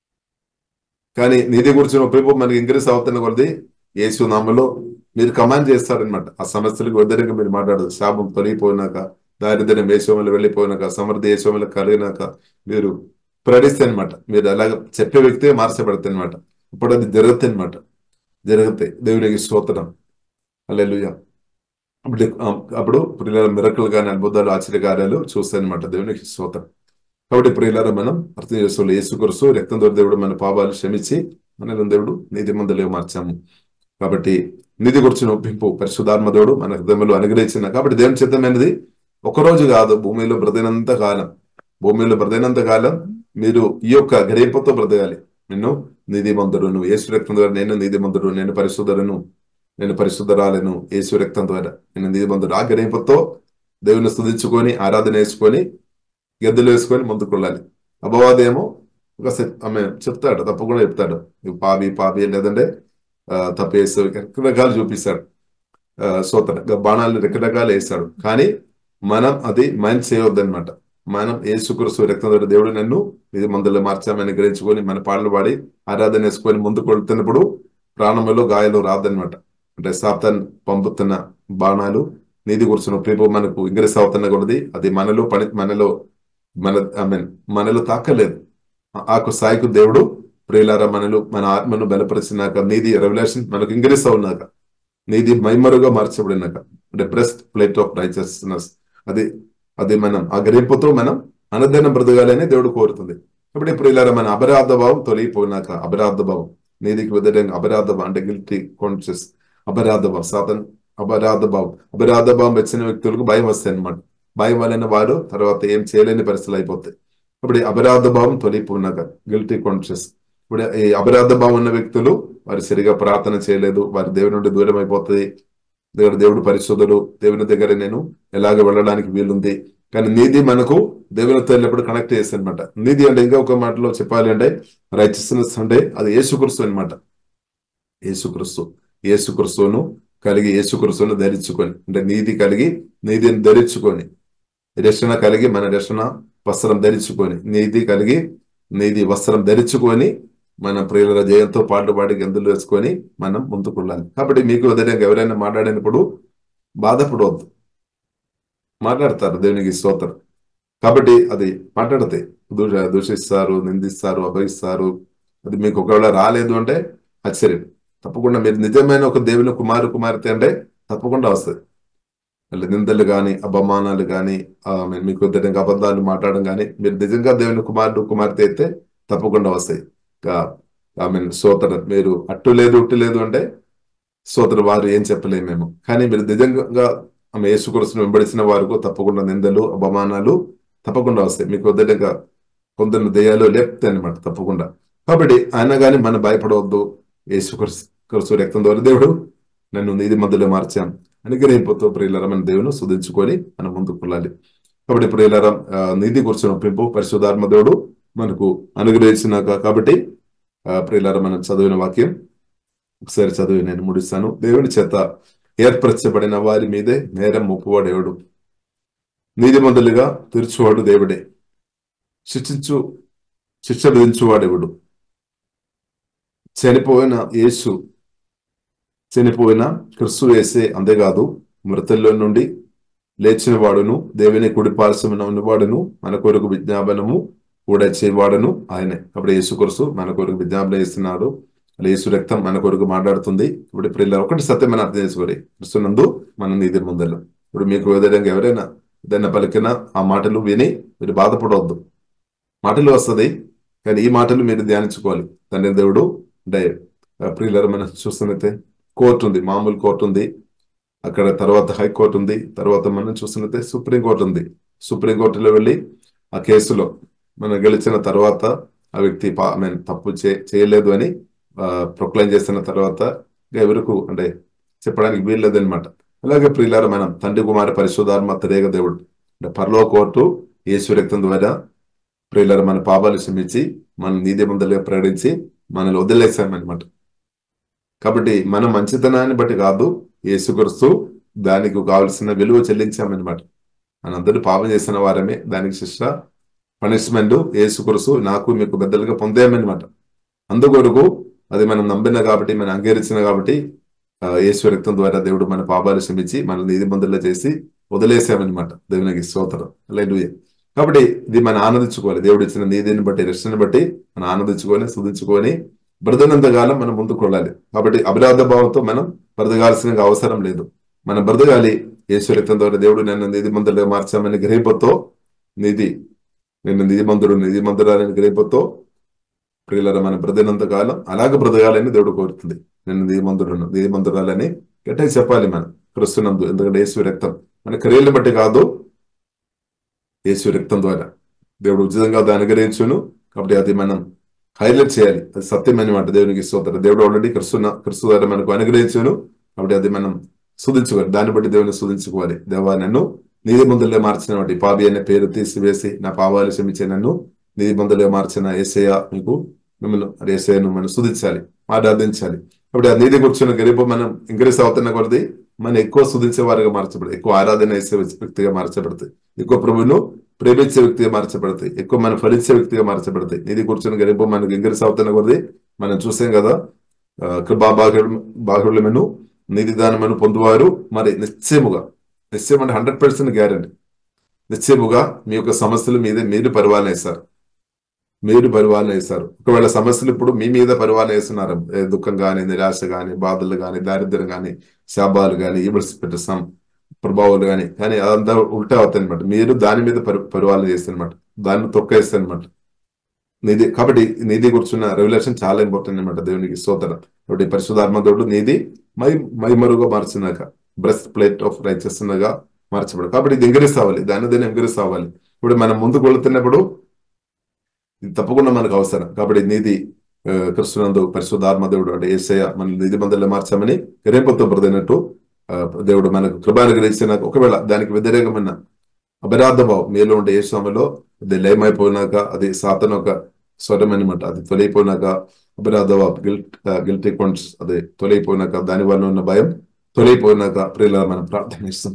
A: కానీ నిధి గురించిన ఒప్పింపు మనకి ఇంగ్రీస్ అవుతున్న కొలది యేసు నామలో మీరు కమాండ్ చేస్తారనమాట ఆ సమస్యలకు వ్యతిరేకంగా మీరు మాట్లాడదు శాపం తొలగిపోయినాక దారిద్ర్యం వేసోమలు వెళ్ళిపోయినాక సమృద్ధి వేసోమలు కలిగినాక మీరు ప్రకటిస్తే అనమాట మీరు అలాగ చెప్పే వ్యక్తే మార్చబడతాయి అనమాట ఇప్పుడు అది జరుగుతాయి అనమాట జరుగుతాయి దేవునికి స్తోత్రం అల్లెలుయ్య అప్పుడు అప్పుడు ప్రియుల మిరకలు కానీ అద్భుతాలు ఆశ్చర్యకార్యాలు చూస్తాయి అనమాట దేవునికి స్తోత్రం కాబట్టి ప్రియులారా మనం అర్థం చేసుకోవాలి యేసు కొరుసు రక్తం ద్వారా దేవుడు మన పాపాలు క్షమించి మనలో దేవుడు నీతి మందులుగా మార్చాము కాబట్టి నిధి గురించిన ఒప్పింపు పరిశుధాత్మ దేవుడు మన హృదయంలో అనుగ్రహించిన కాబట్టి దేవుని చిత్తమైనది ఒకరోజు కాదు భూమిలో బ్రతినంత కాలం భూమిలో బ్రతినంత కాలం మీరు ఈ యొక్క గ్రహింపుతో బ్రతకాలి నిన్ను నీతి మందుడును యేసు రక్తం ద్వారా నేను నీతి మందుడు నేను పరిశుద్ధులను నేను పరిశుద్ధరాలను యేసు రక్తం ద్వారా నేను నీతి మందుడు ఆ గ్రహింపుతో దేవుని స్తుతించుకొని ఆరాధన వేసుకొని గద్దెలు వేసుకొని ముందుకు వెళ్ళాలి అపవాదేమో ఒక ఆమె చెప్తాడు తప్పకుండా చెప్తాడు పాపి పాపి లేదంటే తప్పేసి రకరకాలు చూపిస్తాడు సోతన బాణాలు రకరకాలు వేస్తాడు కానీ మనం అది మైండ్ చేయవద్దు అనమాట మనం ఏసుకురుసు రక్తం ద్వారా దేవుడు నన్ను ఇది మందులు మార్చామని గ్రహించుకొని మన పాటలు పాడి ఆరాధన వేసుకొని ముందుకు వెళ్తున్నప్పుడు ప్రాణంలో గాయాలు రాదనమాట అంటే సాప్తాన్ పంపుతున్న బాణాలు నీది కూర్చున్న ప్రేమ మనకు ఇంగ్రెస్ అవుతున్న కొలది అది మనలో పని మనలో మన ఐ మీన్ మనలో తాకలేదు ఆకు సాయికు దేవుడు ప్రియులారా మనలు మన ఆత్మను బలపరిచినాక నీది రెవల్యూషన్ మనకు ఇంగ్రీస్ అవునాక నీది మైమరుగా మార్చబడినాక అంటే బ్రెస్ట్ ప్లేట్ ఆఫ్ రైచస్నెస్ అది అది మనం ఆ గ్రహింపుతో మనం అనదనం బ్రతకాలని దేవుడు కోరుతుంది ఇప్పుడు ఇప్పుడు ఇలా మన అపరాధ భావం తొలగిపోయినాక అపరాధ భావం నీదికి వ్యతిరేకంగా అపరాధ భావం అంటే గిల్టీ కాన్షియస్ అపరాధ భావం సాతన్ అపరాధ భావం అపరాధ భావం వచ్చిన వ్యక్తులకు భయం వస్తాయి అనమాట భయం వలన వారు తర్వాత ఏం చేయలేని పరిస్థితులు అయిపోతాయి ఇప్పుడు అపరాధ భావం తొలగిపోయినాక గిల్టీ కాన్షియస్ ఇప్పుడు ఈ అపరాధ భావం ఉన్న వ్యక్తులు వారు సరిగా ప్రార్థన చేయలేదు వారి దేవుని నుండి దూరం అయిపోతుంది దేవుడు దేవుడు పరిశుద్ధుడు దేవుని దగ్గర నేను ఎలాగ వెళ్ళడానికి వీలుంది కానీ నీది మనకు దేవునితో వెళ్ళినప్పుడు కనెక్ట్ చేసి అనమాట నీది అంటే ఇంకా ఒక మాటలో చెప్పాలి అంటే రైచిస్నెస్ అంటే అది యేసుక్రీస్తు అనమాట యేసుక్రీస్తు యేసుక్రీస్తును కలిగి యేసుక్రీస్తును ధరించుకొని అంటే నీతి కలిగి నీతిని ధరించుకొని రక్షణ కలిగి మన రక్షణ వస్త్రం ధరించుకొని నీతి కలిగి నీతి వస్త్రం ధరించుకొని మన ప్రియుల జయంతో పాటు పాడి గంతులు వేసుకొని మనం ముందుకు వెళ్ళాలి కాబట్టి మీకు వ్యతిరేకంగా ఎవరైనా మాట్లాడినప్పుడు బాధపడవద్దు మాట్లాడతారు దేవునికి స్తోత్రం కాబట్టి అది మాట్లాడితే దూష దూషిస్తారు నిందిస్తారు అభయిస్తారు అది మీకు ఒకవేళ రాలేదు అంటే ఆశ్చర్యం తప్పకుండా మీరు నిజమైన ఒక దేవుని కుమారు కుమార్తె అంటే తప్పకుండా వస్తుంది మళ్ళీ నిందలు కానీ అపమానాలు కానీ మీకు వ్యతిరేకంగా అబద్ధాలు మాట్లాడడం కానీ మీరు నిజంగా దేవుని కుమారుడు కుమార్తె అయితే తప్పకుండా వస్తాయి ఐ మీన్ సోదర మీరు అట్టు లేదు ఉట్టు లేదు అంటే సోదరు వారు ఏం చెప్పలేము మేము కానీ మీరు నిజంగా ఆమె యేసుకృష్ణ వెంబడిసిన వారికి తప్పకుండా నిందలు అపమానాలు తప్పకుండా వస్తాయి మీకు వద్దగా కొందరు దయ్యాలు లేపుతాయి అనమాట తప్పకుండా కాబట్టి ఆయన కానీ మనం భయపడవద్దు యేసుకృష్ణ రక్తం ద్వారా దేవుడు నన్ను నీది మధ్యలో మార్చాం అనుగ్రహింపుతో ప్రియులర మన దేవుని సుధించుకొని మనం ముందుకు వెళ్ళాలి కాబట్టి ప్రియులర నీతి కూర్చున్న పెంపు పరిశుధాత్మ దేవుడు మనకు అనుగ్రహించినాక కాబట్టి ప్రియులార మనం చదివిన వాక్యం ఒకసారి చదివి నేను ముడిస్తాను దేవుని చేత ఏర్పరచబడిన వారి మీదే నేరం మొప్పువాడేవుడు నీతిమంతులుగా తీర్చువాడు దేవుడే శిక్షించు శిక్ష విధించువాడెవడు చనిపోయిన యేసు చనిపోయిన క్రిస్తు వేసే అంతేకాదు మృతుల్లో నుండి లేచిన వాడును దేవుని కుడిపాల్సిన ఉన్నవాడును మన కొరకు విజ్ఞాపనము కూడా చేయవాడను ఆయనే కాబట్టి యేసు కొరుసు మన కొరకు విజ్ఞాపన చేస్తున్నాడు యేసు రక్తం మన కొరకు మాట్లాడుతుంది ఇప్పుడు ఇప్పుడు ఒకటి సత్యం మనం అర్థం చేసుకోవాలి క్రిస్తునందు మనం నీతి ముందలు ఇప్పుడు మీకు విధంగా ఎవరైనా ఏదైనా పలికిన ఆ మాటలు విని మీరు బాధపడవద్దు మాటలు వస్తుంది కానీ ఈ మాటలు మీరు ధ్యానించుకోవాలి తండ్రి దేవుడు అంటే ప్రియులర్ మనం చూస్తున్నైతే కోర్టు ఉంది మామూలు కోర్టు ఉంది అక్కడ తర్వాత హైకోర్టు ఉంది తర్వాత మనం చూస్తున్నైతే సుప్రీం కోర్టు ఉంది సుప్రీం కోర్టులో వెళ్ళి ఆ కేసులో మనం గెలిచిన తర్వాత ఆ వ్యక్తి మీన్ తప్పు చేయలేదు అని ప్రొక్లైన్ చేసిన తర్వాత ఇంకా ఎవరికి అంటే చెప్పడానికి వీల్లేదనమాట అలాగే ప్రియులార మనం తండ్రి కుమారి పరిశుధాత్మ త్రేగ దేవుడు అంటే పరలో కోర్టు యేసు రక్తం ద్వారా ప్రియులార మన పాపాలు క్షమించి మన నీతి మందలుగా ప్రకటించి మనల్ని వదిలేసామన్నమాట కాబట్టి మన మంచితనాన్ని బట్టి కాదు యేసుక్రీస్తు దానికి కావలసిన విలువ చెల్లించామన్నమాట మనందరూ పాపం చేసిన వారమే దానికి శిక్ష పనిష్మెంట్ యేసుక్రీస్తు నాకు మీకు పెద్దలుగా పొందామన్నమాట అందుకొరకు అది మనం నమ్మిన కాబట్టి మనం అంగీకరించిన కాబట్టి ఆ, యేసు రక్తం ద్వారా దేవుడు మన పాపాలు క్షమించి మన నీతి మందుల్లో చేసి వదిలేసామన్నమాట దేవునికి స్తోత్రం అలెలుయ కాబట్టి ఇది మనం ఆనందించుకోవాలి దేవుడు ఇచ్చిన నీతిని బట్టి రక్షణ బట్టి మనం ఆనందించుకొని స్తుతించుకొని బ్రతనంత కాలం మనం ముందుకు వెళ్ళాలి కాబట్టి అభిరాధ భావంతో మనం బ్రతకాల్సిన అవసరం లేదు మనం బ్రతకాలి యేసు రక్తం ద్వారా దేవుడు నన్ను నీతి మందులుగా మార్చామని గ్రహింపుతో నీతి నేను నిధి మందుడు నిధి మందురాలని గ్రహింపుతో ప్రియులర మన బ్రతినంత కాలం అలాగ బ్రతకాలని దేవుడు కోరుతుంది నేను నిధి మందుడును నిధి మందురాలని గట్టిగా చెప్పాలి మనం క్రిస్తునందు ఎందుకంటే యేసు రక్తం మన క్రియలను బట్టి కాదు యేసు రక్తం ద్వారా దేవుడు ఉచితంగా దాన్ని అనుగ్రహించును కాబట్టి అది మనం హైలైట్ చేయాలి అది సత్యమైన మాట దేవునికి స్తోత్రం దేవుడు ఆల్రెడీ క్రిస్తున్న క్రిస్తు ద్వారా మనకు అనుగ్రహించును కాబట్టి అది మనం సుధించుకోవాలి దాన్ని బట్టి దేవుని సుధించుకోవాలి దేవా నన్ను నీతి మందులుగా మార్చిన వాటి పాపి అనే పేరు తీసివేసి నా పాపాలు క్షమించే నన్ను నీతి మందులుగా మార్చిన ఏసయ్య మీకు మిమ్మల్ని మరి ఏసయ్యను మనం సుధించాలి ఆరాధించాలి కాబట్టి ఆ నీతి కూర్చున్న గరీబ మనం ఇంక్రీస్ అవుతున్న కొలది మనం ఎక్కువ సుధించే వారిగా మార్చబడతాయి ఎక్కువ ఆరాధన చేసే వ్యక్తిగా మార్చబడతాయి ఎక్కువ ప్రభువును ప్రేమించే వ్యక్తిగా మార్చబడతాయి ఎక్కువ మనం ఫలించే వ్యక్తిగా మార్చబడతాయి నీతి కూర్చున్న గరీబ మనకు ఇంక్రీస్ అవుతున్న కొలది మనం చూసాం కదా ఆ, కృపా బాహుడు బాహుళ్యమును నీతి దానమును పొందువారు మరి నిశ్చయముగా నిశ్చయం అంటే హండ్రెడ్ పర్సెంట్ గ్యారంటీ నిశ్చయముగా మీ యొక్క సమస్యల మీద మీరు పరిపాలన వేస్తారు మీరు పరిపాలన వేస్తారు ఒకవేళ సమస్యలు ఇప్పుడు మీ మీద పరిపాలన వేస్తున్నారు ఏ దుఃఖం కానీ నిరాశ కానీ బాధలు కానీ దారిద్ర్యం కానీ శాపాలు కానీ ఈబిల్స్ పెట్టిస్తాం ప్రభావాలు కానీ కానీ అదంతా ఉల్టా అవుతాయి అనమాట మీరు దాని మీద పరి పరిపాలన చేస్తారనమాట దాన్ని తొక్కేస్తారనమాట నీది కాబట్టి నీతి కూర్చున్న రెవల్యూషన్ చాలా ఇంపార్టెంట్ అనమాట దేవునికి స్తోత్రం కాబట్టి పరిశుధాత్మ దేవుడు నీది మై మైమరుగా మార్చినాక బ్రెస్ట్ ప్లేట్ ఆఫ్ రైచస్ గా మార్చబడు కాబట్టి ఇది ఎంకరేజ్ అవ్వాలి దాన్ని దాన్ని ఎంకరేజ్ అవ్వాలి ఇప్పుడు మనం ముందుకు వెళుతున్నప్పుడు ఇది తప్పకుండా మనకు అవసరం కాబట్టి నీతి ఆ, క్రిస్తునందు పరిశుద్ధాత్మ దేవుడు అంటే ఏసయ మన నిధి మందుల్లో మార్చామని రేపొత్తు బ్రదైనట్టు ఆ, దేవుడు మనకు కృపాను గ్రహించిన ఒకవేళ దానికి వ్యతిరేకమైన అపరాధ భావం మీలో ఉండే ఏ సమయంలో అది లయమైపోయినాక అది సాతన ఒక స్వరం అనమాట అది తొలగిపోయినాక అపరాధ గిల్ట్ గిల్టీ కాన్స్ అది తొలగిపోయినాక దాని వల్ల ఉన్న భయం తొలగిపోయినాక ప్రియుల మనం ప్రార్థన ఇస్తాం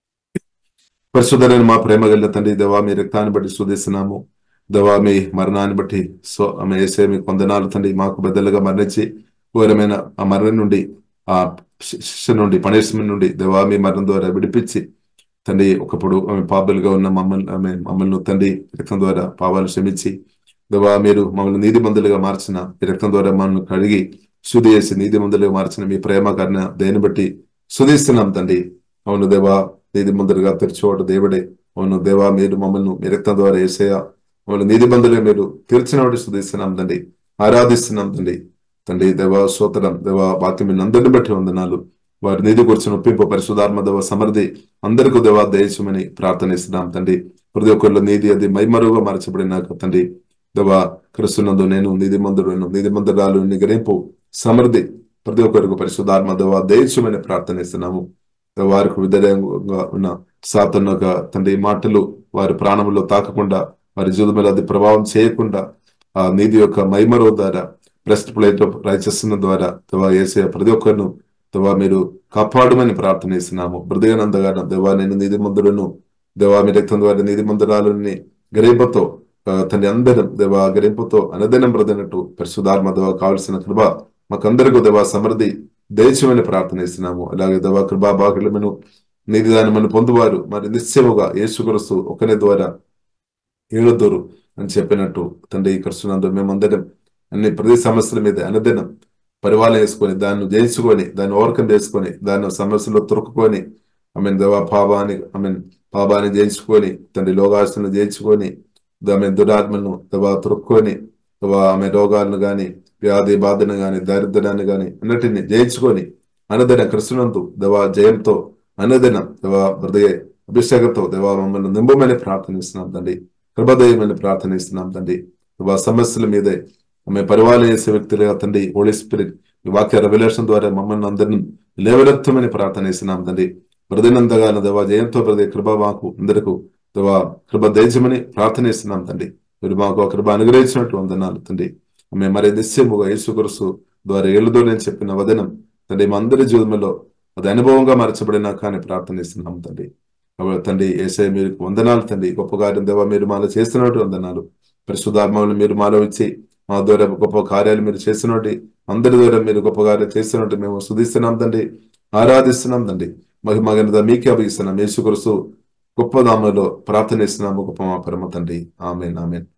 A: పరిశుద్ధమైన మా ప్రేమ కలిగిన తండ్రి దేవా మీ రక్తాన్ని బట్టి శుద్ధిస్తున్నాము దేవా మీ మరణాన్ని బట్టి సో ఆమె వేసే మీ కొందనాలు తండ్రి మాకు బద్దలుగా మరణించి ఘోరమైన ఆ మరణం నుండి ఆ శి- శిక్ష నుండి పనిష్మెంట్ నుండి దేవా మీ మరణం ద్వారా విడిపించి తండ్రి ఒకప్పుడు ఆమె పాపలుగా ఉన్న మమ్మల్ని ఆమె మమ్మల్ని తండ్రి రక్తం ద్వారా పాపాలు క్షమించి దేవా మీరు మమ్మల్ని నీతి మందులుగా మార్చిన ఈ రక్తం ద్వారా మమ్మల్ని కడిగి శుద్ధి చేసి నీతి మందులుగా మార్చిన మీ ప్రేమ కరుణ దేని బట్టి శుధిస్తున్నాం తండ్రి అవును దేవా నీతి మందులుగా తెరిచేవాడు దేవుడే అవును దేవా మీరు మమ్మల్ని మీ రక్తం ద్వారా వేసేయ మమ్మల్ని నీతి మందులుగా మీరు తీర్చినవాడు శుధిస్తున్నాం తండ్రి ఆరాధిస్తున్నాం తండ్రి తండ్రి దేవా సోతరం దేవా వాక్యం మీ అందరిని బట్టి వందనాలు వారి నీతి కూర్చుని ఒప్పింపు పరిశుధాత్మ దేవ సమృద్ధి అందరికీ దేవా దయచమని ప్రార్థనిస్తున్నాం తండ్రి ప్రతి ఒక్కరిలో నీతి అది మైమరుగా మార్చబడినాక తండ్రి దేవా క్రిస్తునందు నేను నీతి మందులను నీతి మందిరాలు నిగరింపు సమృద్ధి ప్రతి ఒక్కరికి పరిశుధాత్మ దేవా దయచమని ప్రార్థనిస్తున్నాము వారికి విధంగా ఉన్న సాతన్న యొక్క తండ్రి మాటలు వారి ప్రాణంలో తాకకుండా వారి జీవితంలో అది ప్రభావం చేయకుండా ఆ నీతి యొక్క మైమరో ద్వారా బ్రెస్ట్ ప్లేట్ ఆఫ్ రైచస్న ద్వారా దేవా వేసే ప్రతి ఒక్కరిను దేవా మీరు కాపాడమని ప్రార్థనిస్తున్నాము హృదయానందగాను దేవా నేను నీతి మందులను దేవా మీ రక్తం ద్వారా నీతి మందిరాలని గరీపతో ఆ, తండ్రి అందరం దేవా గరింపుతో అనదినం బ్రదనట్టు పరిశుధాత్మ దేవా కావలసిన కృప మాకందరికీ దేవా సమృద్ధి దయచమని ప్రార్థనిస్తున్నాము అలాగే దేవా కృపా బాగులమను నీతి దానమని పొందువారు మరి నిశ్చయముగా యేసుక్రీస్తు ఒకనే ద్వారా ఏడుదోరు అని చెప్పినట్టు తండ్రి కృష్ణందు మేమందరం అన్ని ప్రతి సమస్యల మీద అనుదినం పరిపాలన చేసుకొని దాన్ని జయించుకొని దాన్ని ఓవర్కమ్ చేసుకొని దాన్ని సమస్యలో తొరుక్కుని ఐ మీన్ దేవా పాపాన్ని ఐ మీన్ పాపాన్ని జయించుకొని తండ్రి లోగాసులను జయించుకొని ఆమె దురాత్మను దేవా తొరుక్కొని దేవా ఆమె రోగాలను గాని వ్యాధి బాధను గాని దారిద్ర్యాన్ని గాని అన్నిటిని జయించుకొని అనదిన కృష్ణంతు దేవా జయంతో అనదిన దేవా హృదయ అభిషేకంతో దేవా మమ్మల్ని నింబమని ప్రార్థనిస్తున్నాం తండ్రి కృపదయమని ప్రార్థనిస్తున్నాం తండ్రి దేవా సమస్యల మీదే ఆమె పరిపాలన చేసే వ్యక్తులుగా తండ్రి హోలీ స్పిరిట్ ఈ వాక్య రెవల్యూషన్ ద్వారా మమ్మల్ని అందరినీ లేవనెత్తమని ప్రార్థన చేస్తున్నాం తండ్రి ప్రతినందగాల దేవా జయంతో ప్రతి కృప మాకు అందరకు దేవా కృప దయచమని ప్రార్థన చేస్తున్నాం తండ్రి మీరు మాకు ఆ కృప అనుగ్రహించినట్టు వందనాలు తండ్రి ఆమె మరి నిశ్చయముగా యేసుకరుసు ద్వారా ఏలుదో నేను చెప్పిన వదనం తండ్రి మా అందరి జీవితంలో అది అనుభవంగా మార్చబడినా కానీ ప్రార్థన చేస్తున్నాం తండ్రి కాబట్టి తండ్రి ఏసై మీరు వందనాలు తండ్రి గొప్ప కార్యం దేవా మీరు మాలో చేస్తున్నట్టు వందనాలు పరిశుధాత్మలు మీరు మాలో ఇచ్చి మా ద్వారా గొప్ప కార్యాలు మీరు చేస్తున్నట్టు అందరి ద్వారా మీరు గొప్ప కార్యాలు చేస్తున్నట్టు మేము సుధిస్తున్నాం తండ్రి ఆరాధిస్తున్నాం తండ్రి మహిమగనత మీకే అభిగిస్తున్నాం యేసుకరుసు గొప్ప నామంలో ప్రార్థన చేస్తున్నాము గొప్ప మా పరమ తండ్రి ఆమెన్ ఆమెన్